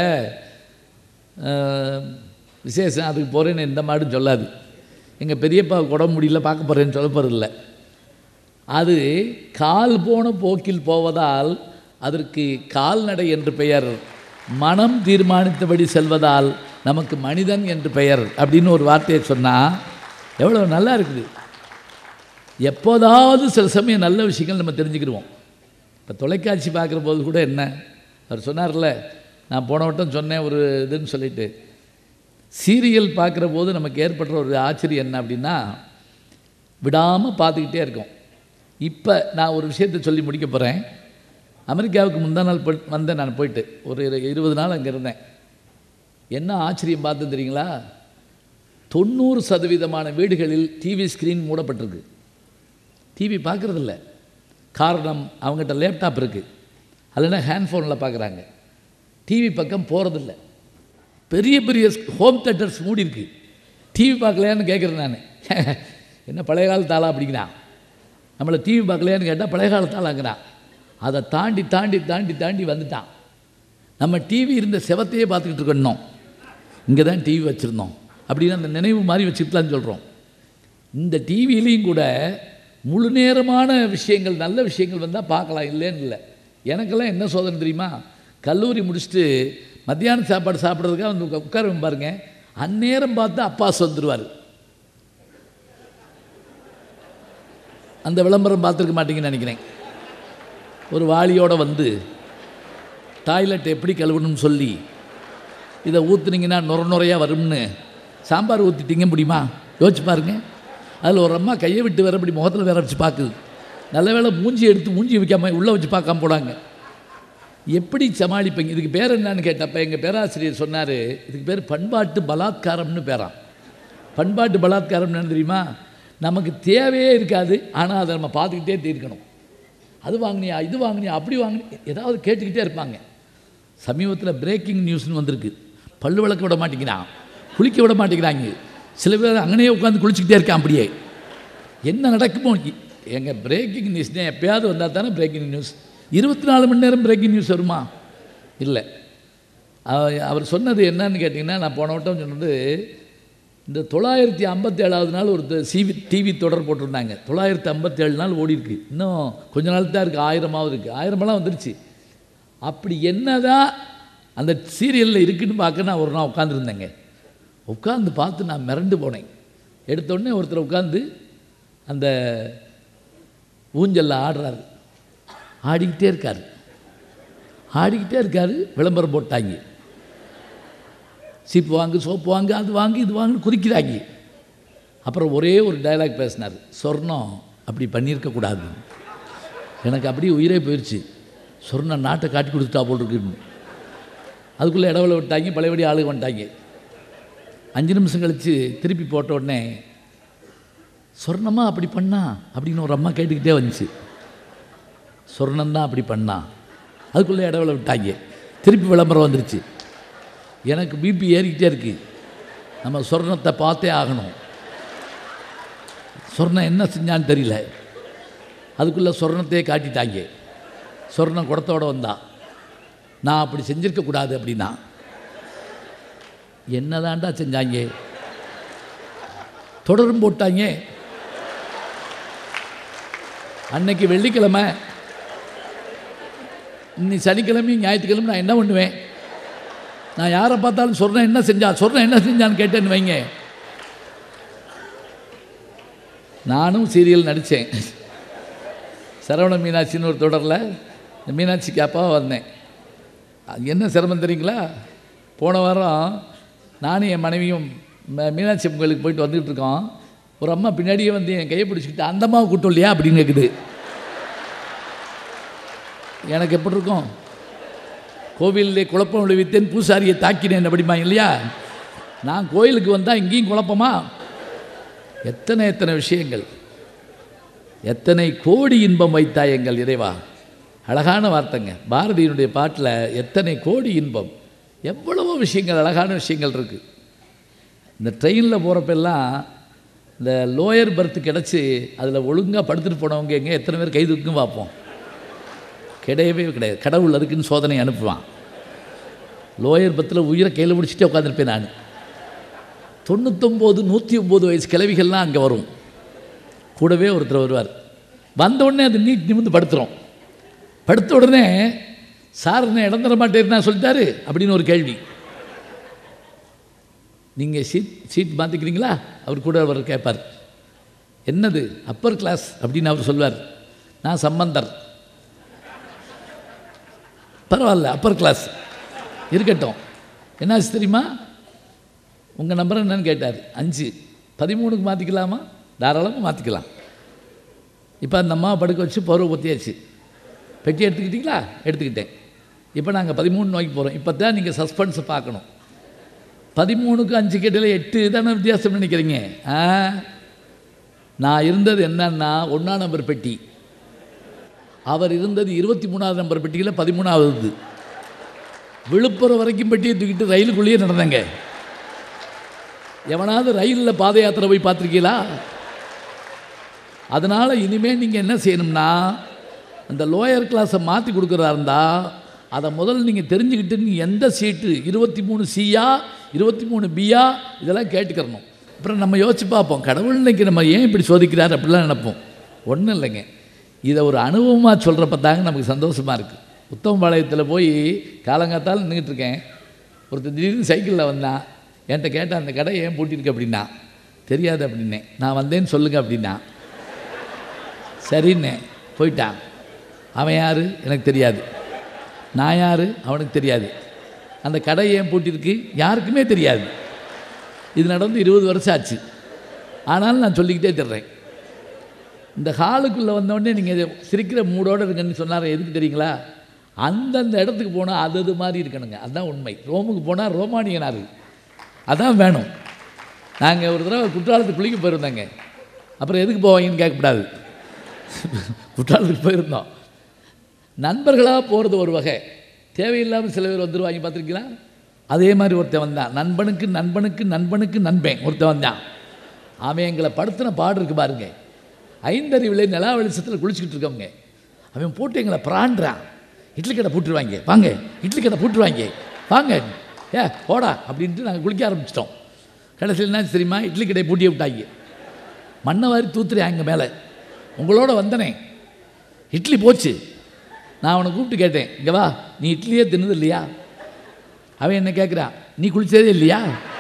அஹ், விசேஷம் அதுக்கு போகிறேன்னு எந்த மாடும் சொல்லாது எங்கள் பெரியப்பா உடம்பு முடியல பார்க்க போகிறேன்னு சொல்ல போகிறதில்ல அது கால் போன போக்கில் போவதால் அதற்கு கால்நடை என்று பெயர் மனம் தீர்மானித்தபடி செல்வதால் நமக்கு மனிதன் என்று பெயர் அப்படின்னு ஒரு வார்த்தையை சொன்னால் எவ்வளோ நல்லா இருக்குது எப்போதாவது சில சமயம் நல்ல விஷயங்கள் நம்ம தெரிஞ்சுக்கிடுவோம் இப்போ தொலைக்காட்சி பார்க்குற போது கூட என்ன அவர் சொன்னார்ல நான் போன வட்டம் சொன்னேன் ஒரு இதுன்னு சொல்லிட்டு சீரியல் பார்க்குற போது நமக்கு ஏற்படுற ஒரு ஆச்சரியம் என்ன அப்படின்னா விடாமல் பார்த்துக்கிட்டே இருக்கோம் இப்போ நான் ஒரு விஷயத்தை சொல்லி முடிக்க போகிறேன் அமெரிக்காவுக்கு முந்தா நாள் போய் வந்தேன் நான் போயிட்டு ஒரு இரு- இருபது நாள் அங்கே இருந்தேன் என்ன ஆச்சரியம் பார்த்து தெரியுங்களா தொண்ணூறு சதவீதமான வீடுகளில் டிவி ஸ்க்ரீன் மூடப்பட்டிருக்கு டிவி பார்க்குறதில்ல காரணம் அவங்ககிட்ட லேப்டாப் இருக்குது இல்லைன்னா ஹேண்ட்ஃபோனில் பார்க்குறாங்க டிவி பக்கம் போகிறதில்ல பெரிய பெரிய ஹோம் தேட்டர்ஸ் மூடி இருக்கு டிவி பார்க்கலையான்னு கேட்குறேன் நான் என்ன பழைய காலத்து ஆளா அப்படிங்கிறான் நம்மளை டிவி பார்க்கலையான்னு கேட்டால் பழைய காலத்து ஆளாங்கிறான் அதை தாண்டி தாண்டி தாண்டி தாண்டி வந்துட்டான் நம்ம டிவி இருந்த செவத்தையே பார்த்துக்கிட்டு இருக்கணும் இங்கே தான் டிவி வச்சுருந்தோம் அப்படின்னு அந்த நினைவு மாதிரி வச்சுக்கலான்னு சொல்கிறோம் இந்த டிவிலையும் கூட முழு நேரமான விஷயங்கள் நல்ல விஷயங்கள் வந்தால் பார்க்கலாம் இல்லைன்னு இல்லை எனக்கெல்லாம் என்ன சோதனை தெரியுமா கல்லூரி முடிச்சுட்டு மத்தியான சாப்பாடு சாப்பிட்றதுக்காக வந்து உட்கா- உட்காருவேன் பாருங்க அந்நேரம் பார்த்து அப்பாஸ் வந்துடுவார் அந்த விளம்பரம் பார்த்துருக்க மாட்டீங்கன்னு நினைக்கிறேன் ஒரு வாளியோட வந்து டாய்லெட் எப்படி கழுவணும்னு சொல்லி இதை ஊற்றுனீங்கன்னா நுர நுறையாக வரும்னு சாம்பார் ஊற்றிட்டீங்க முடியுமா யோசிச்சு பாருங்க அதில் ஒரு அம்மா கையை விட்டு வேற இப்படி முகத்தில் வேற வச்சு பார்க்குது நல்ல வேளை மூஞ்சி எடுத்து மூஞ்சி வைக்காம உள்ளே வச்சு பார்க்காம போடாங்க எப்படி சமாளிப்பீங்க இதுக்கு பேர் என்னன்னு கேட்டப்ப எங்கள் பேராசிரியர் சொன்னார் இதுக்கு பேர் பண்பாட்டு பலாத்காரம்னு பேராம் பண்பாட்டு பலாத்காரம் என்ன தெரியுமா நமக்கு தேவையே இருக்காது ஆனால் அதை நம்ம பார்த்துக்கிட்டே தீர்க்கணும் அது வாங்கினியா இது வாங்கினியா அப்படி வாங்கினியா ஏதாவது கேட்டுக்கிட்டே இருப்பாங்க சமீபத்தில் பிரேக்கிங் நியூஸ்னு வந்திருக்கு பல்லு விளக்க விட மாட்டேங்கிறான் குளிக்க விட மாட்டேங்கிறாங்க சில பேர் அங்கனே உட்காந்து குளிச்சுக்கிட்டே இருக்கான் அப்படியே என்ன நடக்குமோ எங்கள் பிரேக்கிங் நியூஸ்னே எப்பயாவது வந்தால் தானே பிரேக்கிங் நியூஸ் இருபத்தி நாலு மணி நேரம் பிரேக்கிங் நியூஸ் வருமா இல்லை அவ- அவர் சொன்னது என்னன்னு கேட்டிங்கன்னா நான் போன வட்டம் சொன்னது இந்த தொள்ளாயிரத்தி ஐம்பத்தேழாவது நாள் ஒரு சிவி டிவி தொடர் போட்டிருந்தாங்க தொள்ளாயிரத்தி ஐம்பத்தேழு நாள் ஓடி இருக்கு இன்னும் கொஞ்ச நாள் தான் இருக்குது ஆயிரமாவது இருக்குது ஆயிரமெல்லாம் வந்துருச்சு அப்படி என்னதான் அந்த சீரியலில் இருக்குன்னு பார்க்க நான் ஒரு நாள் உட்காந்துருந்தேங்க உட்காந்து பார்த்து நான் மிரண்டு போனேன் எடுத்த உடனே ஒருத்தர் உட்காந்து அந்த ஊஞ்சலில் ஆடுறாரு ஆடிக்கிட்டே இருக்கார் ஆடிக்கிட்டே இருக்காரு விளம்பரம் போட்டாங்க சீப்பு வாங்கு சோப்பு வாங்கு அது வாங்கு இது வாங்குன்னு குறிக்கிறாங்க அப்புறம் ஒரே ஒரு டயலாக் பேசினார் சொர்ணம் அப்படி பண்ணியிருக்கக்கூடாது எனக்கு அப்படியே உயிரே போயிடுச்சு சொர்ணம் நாட்டை காட்டி கொடுத்துட்டா போல் இருக்குன்னு அதுக்குள்ளே இடவெளி விட்டாங்க பழையபடி ஆளுங்க வந்துட்டாங்க அஞ்சு நிமிஷம் கழித்து திருப்பி போட்ட உடனே சொர்ணமா அப்படி பண்ணா அப்படின்னு ஒரு அம்மா கேட்டுக்கிட்டே வந்துச்சு சொர்ணம் அப்படி பண்ணா அதுக்குள்ளே இடவெளி விட்டாங்க திருப்பி விளம்பரம் வந்துருச்சு எனக்கு பிபி ஏறிக்கிட்டே இருக்கு நம்ம சொர்ணத்தை பார்த்தே ஆகணும் சொர்ணம் என்ன செஞ்சான்னு தெரியல அதுக்குள்ளே சொர்ணத்தையே காட்டிட்டாங்க சொர்ணம் குடத்தோட வந்தா நான் அப்படி செஞ்சிருக்க கூடாது அப்படின்னா என்னதான்டா செஞ்சாங்க தொடரும் போட்டாங்க அன்னைக்கு வெள்ளிக்கிழமை இன்னைக்கு சனிக்கிழமையும் ஞாயிற்றுக்கிழமை நான் என்ன பண்ணுவேன் நான் யாரை பார்த்தாலும் சொல்கிறேன் என்ன செஞ்சா சொல்கிறேன் என்ன செஞ்சான்னு கேட்டேன்னு வைங்க நானும் சீரியல் நடித்தேன் சரவண மீனாட்சின்னு ஒரு தொடரில் இந்த மீனாட்சிக்கு அப்பாவாக வந்தேன் அது என்ன சிரமம் தெரியுங்களா போன வாரம் நானும் என் மனைவியும் ம- மீனாட்சி அம்மன் கோயிலுக்கு போயிட்டு வந்துகிட்டு இருக்கோம் ஒரு அம்மா பின்னாடியே வந்து என் கையை பிடிச்சிக்கிட்டு அந்த அம்மாவை கூட்டம் இல்லையா அப்படின்னு கேட்குது எனக்கு எப்படி இருக்கும் கோவிலிலே குழப்பம் விளைவித்தேன் பூசாரியை தாக்கினேன் அப்படிமா இல்லையா நான் கோயிலுக்கு வந்தால் இங்கேயும் குழப்பமா எத்தனை எத்தனை விஷயங்கள் எத்தனை கோடி இன்பம் வைத்தாய் எங்கள் இறைவா அழகான வார்த்தைங்க பாரதியினுடைய பாட்டில் எத்தனை கோடி இன்பம் எவ்வளவோ விஷயங்கள் அழகான விஷயங்கள் இருக்குது இந்த ட்ரெயினில் போகிறப்பெல்லாம் இந்த லோயர் பர்த் கிடச்சி அதில் ஒழுங்காக படுத்துட்டு போனவங்க எங்கே எத்தனை பேர் கை தூக்கும் பார்ப்போம் கிடையவே கிடையாது கடவுள் அதுக்குன்னு சோதனை அனுப்புவான் லோயர் பத்தில் உயிரை கையில் பிடிச்சிட்டே உட்காந்துருப்பேன் நான் தொண்ணூத்தொம்போது நூற்றி ஒம்பது வயசு கிழவிகள்லாம் அங்கே வரும் கூடவே ஒருத்தர் வருவார் வந்த உடனே அது நீட் நிமிந்து படுத்துகிறோம் படுத்த உடனே சார் என்ன இடம் தர மாட்டேன்னா சொல்லிட்டாரு அப்படின்னு ஒரு கேள்வி நீங்கள் சீட் சீட் மாற்றிக்கிறீங்களா அவர் கூட அவர் கேட்பார் என்னது அப்பர் கிளாஸ் அப்படின்னு அவர் சொல்வார் நான் சம்பந்தர் பரவாயில்ல அப்பர் கிளாஸ் இருக்கட்டும் என்னாச்சு தெரியுமா உங்கள் நம்பர் என்னன்னு கேட்டார் அஞ்சு பதிமூணுக்கு மாற்றிக்கலாமா தாராளமாக மாற்றிக்கலாம் இப்போ அந்த அம்மாவை படுக்க வச்சு பருவ பொத்தியாச்சு பெட்டி எடுத்துக்கிட்டீங்களா எடுத்துக்கிட்டேன் இப்போ நாங்கள் பதிமூணு நோக்கி போகிறோம் இப்போ தான் நீங்கள் சஸ்பென்ஸை பார்க்கணும் பதிமூணுக்கு அஞ்சு கேட்டில் எட்டு தானே வித்தியாசம் நினைக்கிறீங்க ஆ நான் இருந்தது என்னன்னா ஒன்றா நம்பர் பெட்டி அவர் இருந்தது இருபத்தி மூணாவது நம்பர் பெட்டியில் பதிமூணாவது விழுப்புரம் வரைக்கும் பெட்டியை தூக்கிட்டு ரயிலுக்குள்ளேயே நடந்தேங்க எவனாவது ரயிலில் பாத யாத்திரை போய் பார்த்துருக்கீங்களா அதனால் இனிமேல் நீங்கள் என்ன செய்யணும்னா அந்த லோயர் கிளாஸை மாற்றி கொடுக்குறதா இருந்தால் அதை முதல்ல நீங்கள் தெரிஞ்சுக்கிட்டு நீங்கள் எந்த சீட்டு இருபத்தி மூணு சியா இருபத்தி மூணு பியா இதெல்லாம் கேட்டுக்கிறணும் அப்புறம் நம்ம யோசிச்சு பார்ப்போம் கடவுள் இன்னைக்கு நம்ம ஏன் இப்படி சோதிக்கிறார் அப்படிலாம் நினைப்போம் ஒன்றும் இல்லைங்க இதை ஒரு அனுபவமாக சொல்கிறப்ப தாங்க நமக்கு சந்தோஷமாக இருக்குது உத்தமபாளையத்தில் போய் காலங்காத்தால் நின்றுட்டு இருக்கேன் ஒருத்தர் திடீர்னு சைக்கிளில் வந்தான் என்கிட்ட கேட்டான் அந்த கடை ஏன் பூட்டியிருக்கு அப்படின்னா தெரியாது அப்படின்னேன் நான் வந்தேன்னு சொல்லுங்க அப்படின்னா சரின்னே போயிட்டான் அவன் யார் எனக்கு தெரியாது நான் யார் அவனுக்கு தெரியாது அந்த கடை ஏன் பூட்டியிருக்கு யாருக்குமே தெரியாது இது நடந்து இருபது வருஷம் ஆச்சு ஆனாலும் நான் சொல்லிக்கிட்டே தர்றேன் இந்த ஹாலுக்குள்ளே வந்தோடனே நீங்கள் சிரிக்கிற மூடோடு இருக்குன்னு சொன்னார் எதுக்கு தெரியுங்களா அந்தந்த இடத்துக்கு போனால் அது அது மாதிரி இருக்கணுங்க அதுதான் உண்மை ரோமுக்கு போனால் ரோமானியனார் அதான் வேணும் நாங்கள் ஒரு தடவை குற்றாலத்துக்கு குளிக்க போயிருந்தோங்க அப்புறம் எதுக்கு போவாங்கன்னு கேட்கக்கூடாது குற்றாலத்துக்கு போயிருந்தோம் நண்பர்களாக போகிறது ஒரு வகை தேவையில்லாமல் சில பேர் வந்துருவாங்க பார்த்துருக்கீங்களா அதே மாதிரி ஒருத்தன் வந்தான் நண்பனுக்கு நண்பனுக்கு நண்பனுக்கு நண்பன் ஒருத்தன் வந்தான் அவன் எங்களை படுத்தின பாடு இருக்கு பாருங்க ஐந்தறிவிலே நிலா வெளிச்சத்தில் குளிச்சுக்கிட்டு இருக்கவங்க அவன் போட்டு எங்களை பிராண்டுறான் இட்லி கடை பூட்டுருவாங்க வாங்க இட்லி கடை பூட்டுருவாங்க வாங்க ஏ போடா அப்படின்ட்டு நாங்கள் குளிக்க ஆரம்பிச்சிட்டோம் கடைசியில் என்ன தெரியுமா இட்லி கடையை பூட்டி விட்டாங்க மண்ணை வாரி தூத்துறேன் அங்கே மேலே உங்களோட வந்தனே இட்லி போச்சு நான் அவனை கூப்பிட்டு கேட்டேன் இங்கே வா நீ இட்லியே தின்னது இல்லையா அவன் என்ன கேட்குறான் நீ குளிச்சதே இல்லையா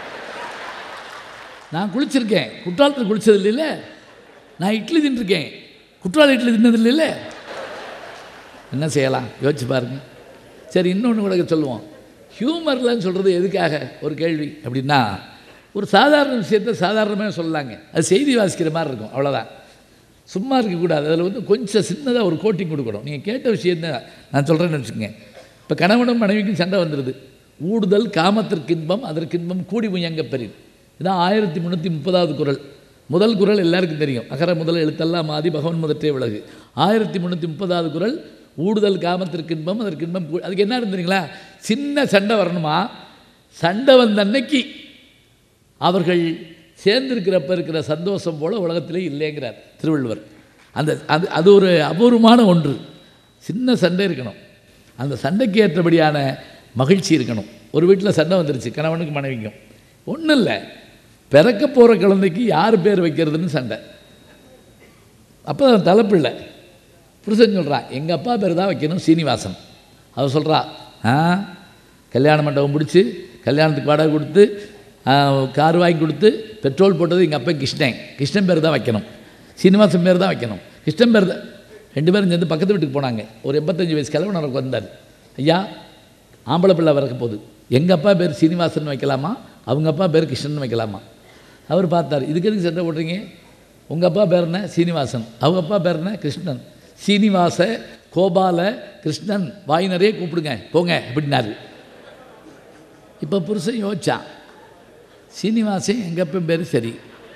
நான் குளிச்சிருக்கேன் குற்றாலத்தில் குளிச்சது இல்லைல்ல நான் இட்லி தின்றுருக்கேன் குற்றால இட்லி தின்னது இல்லைல்ல என்ன செய்யலாம் யோசிச்சு பாருங்க சரி இன்னொன்று கூட சொல்லுவோம் ஹியூமர்லன்னு சொல்கிறது எதுக்காக ஒரு கேள்வி அப்படின்னா ஒரு சாதாரண விஷயத்தை சாதாரணமாக சொல்லலாங்க அது செய்தி வாசிக்கிற மாதிரி இருக்கும் அவ்வளோதான் சும்மா இருக்கக்கூடாது அதில் வந்து கொஞ்சம் சின்னதாக ஒரு கோட்டிங் கொடுக்கணும் நீங்கள் கேட்ட விஷயத்தை நான் சொல்கிறேன்னு வச்சுக்கோங்க இப்போ கணவனும் மனைவிக்கும் சண்டை வந்துடுது ஊடுதல் காமத்திற்கு இன்பம் அதற்கு இன்பம் கூடி முயங்க பெரிது இதான் ஆயிரத்தி முந்நூற்றி முப்பதாவது குரல் முதல் குரல் எல்லாருக்கும் தெரியும் அகர முதல் எழுத்தெல்லாம் மாதி பகவன் முதற்றே உலகு ஆயிரத்தி முந்நூற்றி முப்பதாவது குரல் ஊடுதல் காமத்திற்கு இன்பம் அதற்கு இன்பம் கூ- அதுக்கு என்ன இருந்தீங்களா சின்ன சண்டை வரணுமா சண்டை வந்த அன்னைக்கு அவர்கள் சேர்ந்திருக்கிறப்ப இருக்கிற சந்தோஷம் போல உலகத்திலே இல்லைங்கிறார் திருவள்ளுவர் அந்த அது அது ஒரு அபூர்வமான ஒன்று சின்ன சண்டை இருக்கணும் அந்த சண்டைக்கு ஏற்றபடியான மகிழ்ச்சி இருக்கணும் ஒரு வீட்டில் சண்டை வந்துருச்சு கணவனுக்கு மனைவிக்கும் ஒன்றும் இல்லை பிறக்க போகிற குழந்தைக்கு யார் பேர் வைக்கிறதுன்னு சண்டை அப்போ தலைப்பிள்ளை புருஷன் சொல்கிறான் எங்கள் அப்பா பேர் தான் வைக்கணும் சீனிவாசன் அவ சொல்கிறா ஆ கல்யாண மண்டபம் பிடிச்சி கல்யாணத்துக்கு வாடகை கொடுத்து ஆ, கார் வாங்கி கொடுத்து பெட்ரோல் போட்டது எங்கள் அப்பா கிருஷ்ணன் கிருஷ்ணன் பேர் தான் வைக்கணும் சீனிவாசன் பேர் தான் வைக்கணும் கிருஷ்ணன் பேர் தான் ரெண்டு பேரும் சேர்ந்து பக்கத்து வீட்டுக்கு போனாங்க ஒரு எண்பத்தஞ்சு வயசு கிழவனருக்கு வந்தார் ஐயா ஆம்பளை பிள்ளை வரக்க போகுது எங்கள் அப்பா பேர் சீனிவாசன் வைக்கலாமா அவங்க அப்பா பேர் கிருஷ்ணன் வைக்கலாமா அவர் பார்த்தார் இதுக்கு எதுக்கு சண்டை போடுறீங்க உங்கள் அப்பா பேர் என்ன சீனிவாசன் அவங்க அப்பா பேர் என்ன கிருஷ்ணன் சீனிவாச கோபால கிருஷ்ணன் வாய் நிறைய கூப்பிடுங்க போங்க அப்படின்னாரு இப்போ புருஷன் யோசிச்சான் சீனிவாசன் எங்கள் அப்பன் பேர் சரி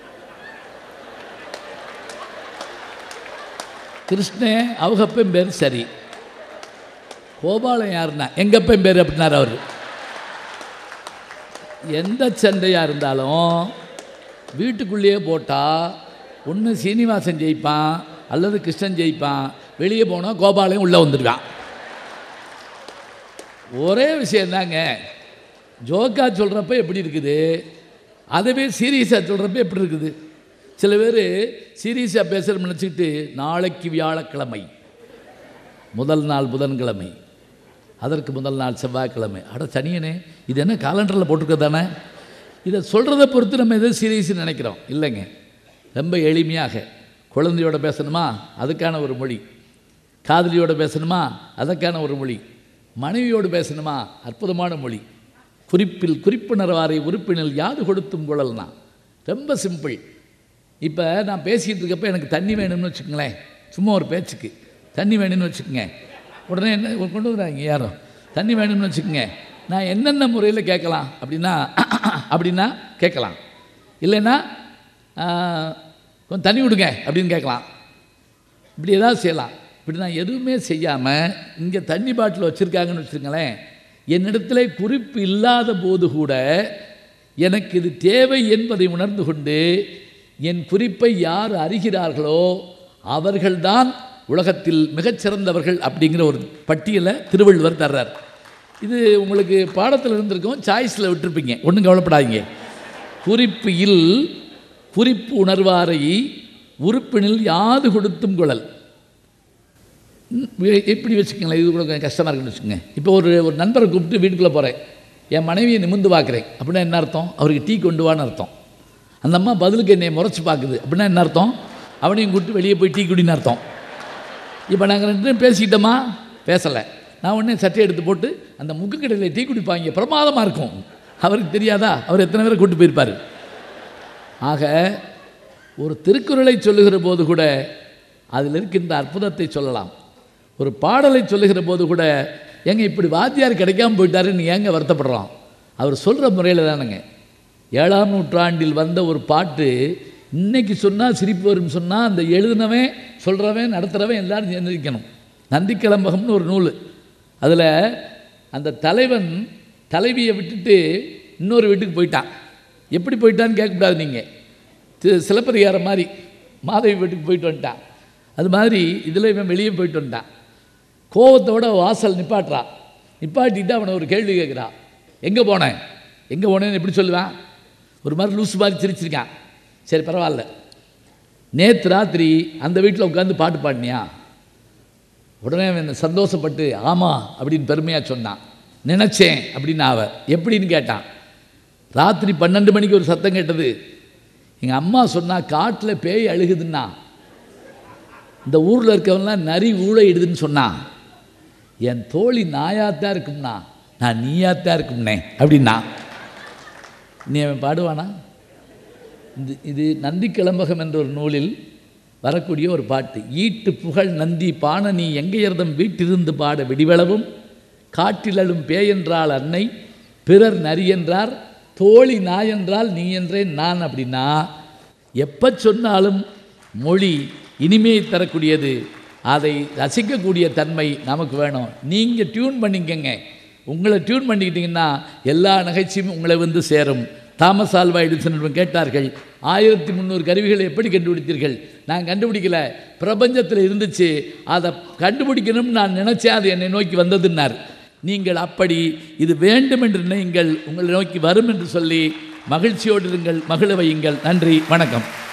கிருஷ்ணன் அவங்க அப்பன் பேர் சரி கோபாலன் யாருன்னா எங்கள் அப்பன் பேர் அப்படின்னாரு அவர் எந்த சண்டையாக இருந்தாலும் வீட்டுக்குள்ளேயே போட்டால் ஒன்று சீனிவாசன் ஜெயிப்பான் அல்லது கிருஷ்ணன் ஜெயிப்பான் வெளியே போனால் கோபாலையும் உள்ளே வந்துடுவான் ஒரே விஷயந்தாங்க ஜோக்கா சொல்கிறப்ப எப்படி இருக்குது அதுவே சீரியஸாக சொல்கிறப்ப எப்படி இருக்குது சில பேர் சீரியஸாக பேசுகிற நினச்சிக்கிட்டு நாளைக்கு வியாழக்கிழமை முதல் நாள் புதன்கிழமை அதற்கு முதல் நாள் செவ்வாய்க்கிழமை அட சனியனே இது என்ன காலண்டரில் போட்டிருக்க தானே இதை சொல்கிறத பொறுத்து நம்ம எதோ சீரியஸ்னு நினைக்கிறோம் இல்லைங்க ரொம்ப எளிமையாக குழந்தையோட பேசணுமா அதுக்கான ஒரு மொழி காதலியோட பேசணுமா அதற்கான ஒரு மொழி மனைவியோடு பேசணுமா அற்புதமான மொழி குறிப்பில் குறிப்பினர்வாரை உறுப்பினில் யாது கொடுத்தும் குழல்னா ரொம்ப சிம்பிள் இப்போ நான் பேசிகிட்டு இருக்கப்ப எனக்கு தண்ணி வேணும்னு வச்சுக்கோங்களேன் சும்மா ஒரு பேச்சுக்கு தண்ணி வேணும்னு வச்சுக்கோங்க உடனே என்ன கொண்டு வராங்க யாரும் தண்ணி வேணும்னு வச்சுக்கோங்க நான் என்னென்ன முறையில் கேட்கலாம் அப்படின்னா அப்படின்னா கேட்கலாம் இல்லைன்னா ஆ, கொஞ்சம் தண்ணி விடுங்க அப்படின்னு கேட்கலாம் இப்படி ஏதாவது செய்யலாம் இப்படி நான் எதுவுமே செய்யாமல் இங்கே தண்ணி பாட்டில் வச்சுருக்காங்கன்னு வச்சுருங்களேன் என்னிடத்திலே குறிப்பு இல்லாத போது கூட எனக்கு இது தேவை என்பதை உணர்ந்து கொண்டு என் குறிப்பை யார் அறிகிறார்களோ அவர்கள்தான் உலகத்தில் மிகச்சிறந்தவர்கள் அப்படிங்கிற ஒரு பட்டியலை திருவள்ளுவர் தர்றார் இது உங்களுக்கு பாடத்தில் இருந்திருக்கும் சாய்ஸில் விட்டுருப்பீங்க ஒன்றும் கவலைப்படாதீங்க குறிப்பு இல் குறிப்பு உணர்வாரை உறுப்பினில் யாது கொடுத்தும் குழல் ம், வே- எப்படி வச்சுக்கங்களேன் இது கூட கொஞ்சம் கஷ்டமாக இருக்குன்னு வச்சுக்கோங்க இப்போ ஒரு ஒரு நண்பரை கூப்பிட்டு வீட்டுக்குள்ளே போகிறேன் என் மனைவியை நிமிந்து பார்க்குறேன் அப்படின்னா என்ன அர்த்தம் அவருக்கு டீ கொண்டு வான்னு அர்த்தம் அந்த அம்மா பதிலுக்கு என்னை முறைச்சி பார்க்குது அப்படின்னா என்ன அர்த்தம் அவனையும் கூப்பிட்டு வெளியே போய் டீ குடின்னு அர்த்தம் இப்போ நாங்கள் ரெண்டு பேரும் பேசிக்கிட்டோமா பேசலை நான் உடனே சட்டை எடுத்து போட்டு அந்த முக்கு கடையில் டீ குடிப்பாங்க பிரமாதமாக இருக்கும் அவருக்கு தெரியாதா அவர் எத்தனை பேரை கூட்டு போயிருப்பார் ஆக ஒரு திருக்குறளை சொல்லுகிற போது கூட அதில் இருக்கின்ற அற்புதத்தை சொல்லலாம் ஒரு பாடலை சொல்லுகிற போது கூட ஏங்க இப்படி வாத்தியார் கிடைக்காம போயிட்டாருன்னு ஏங்க வருத்தப்படுறோம் அவர் சொல்கிற முறையில் தானுங்க ஏழாம் நூற்றாண்டில் வந்த ஒரு பாட்டு இன்னைக்கு சொன்னால் சிரிப்பு வரும்னு சொன்னால் அந்த எழுதினவன் சொல்கிறவன் நடத்துகிறவன் எல்லாரும் சேர்ந்திருக்கணும் நந்திக்கிளம்பகம்னு ஒரு நூல் அதில் அந்த தலைவன் தலைவியை விட்டுட்டு இன்னொரு வீட்டுக்கு போயிட்டான் எப்படி போயிட்டான்னு கேட்கக்கூடாது நீங்கள் தி- சிலப்பதிகாரம் மாதிரி மாதவி வீட்டுக்கு போயிட்டு வந்துட்டான் அது மாதிரி இதில் இவன் வெளியே போயிட்டு வந்துட்டான் கோவத்தோட வாசல் நிப்பாட்டுறான் நிப்பாட்டிட்டு அவனை ஒரு கேள்வி கேட்குறான் எங்கே போனேன் எங்கே போனேன்னு எப்படி சொல்லுவான் ஒரு மாதிரி லூசு மாதிரி சிரிச்சிருக்கான் சரி பரவாயில்ல நேற்று ராத்திரி அந்த வீட்டில் உட்காந்து பாட்டு பாடினியா உடனே அவன் சந்தோஷப்பட்டு ஆமாம் அப்படின்னு பெருமையாக சொன்னான் நினச்சேன் அப்படின்னு அவ எப்படின்னு கேட்டான் ராத்திரி பன்னெண்டு மணிக்கு ஒரு சத்தம் கேட்டது எங்கள் அம்மா சொன்னா காட்டில் பேய் அழுகுதுன்னா இந்த ஊரில் இருக்கவன்லாம் நரி ஊழையிடுதுன்னு சொன்னான் என் தோழி நாயாத்தான் இருக்கும்னா நான் நீயாத்தான் இருக்கும்னே அப்படின்னா நீ அவன் பாடுவானா இது இது நந்தி கிளம்பகம் என்ற ஒரு நூலில் வரக்கூடிய ஒரு பாட்டு ஈட்டு புகழ் நந்தி பாணனி எங்கையர்தம் வீட்டிருந்து பாட விடிவளவும் காட்டிலழும் பேயென்றால் அன்னை பிறர் நரி என்றார் தோழி நாய் என்றால் நீ என்றேன் நான் அப்படின்னா எப்போ சொன்னாலும் மொழி இனிமையை தரக்கூடியது அதை ரசிக்கக்கூடிய தன்மை நமக்கு வேணும் நீங்கள் டியூன் பண்ணிக்கங்க உங்களை டியூன் பண்ணிக்கிட்டீங்கன்னா எல்லா நகைச்சுவையும் உங்களை வந்து சேரும் தாமஸ் ஆல்வா எடிசன் என்பவர் கேட்டார்கள் ஆயிரத்தி முந்நூறு கருவிகளை எப்படி கண்டுபிடித்தீர்கள் நான் கண்டுபிடிக்கல பிரபஞ்சத்தில் இருந்துச்சு அதை கண்டுபிடிக்கணும்னு நான் நினச்சேன் அது என்னை நோக்கி வந்ததுன்னார் நீங்கள் அப்படி இது வேண்டும் என்று நினையுங்கள் உங்களை நோக்கி வரும் என்று சொல்லி மகிழ்ச்சியோடு இருங்கள் மகிழ வையுங்கள் நன்றி வணக்கம்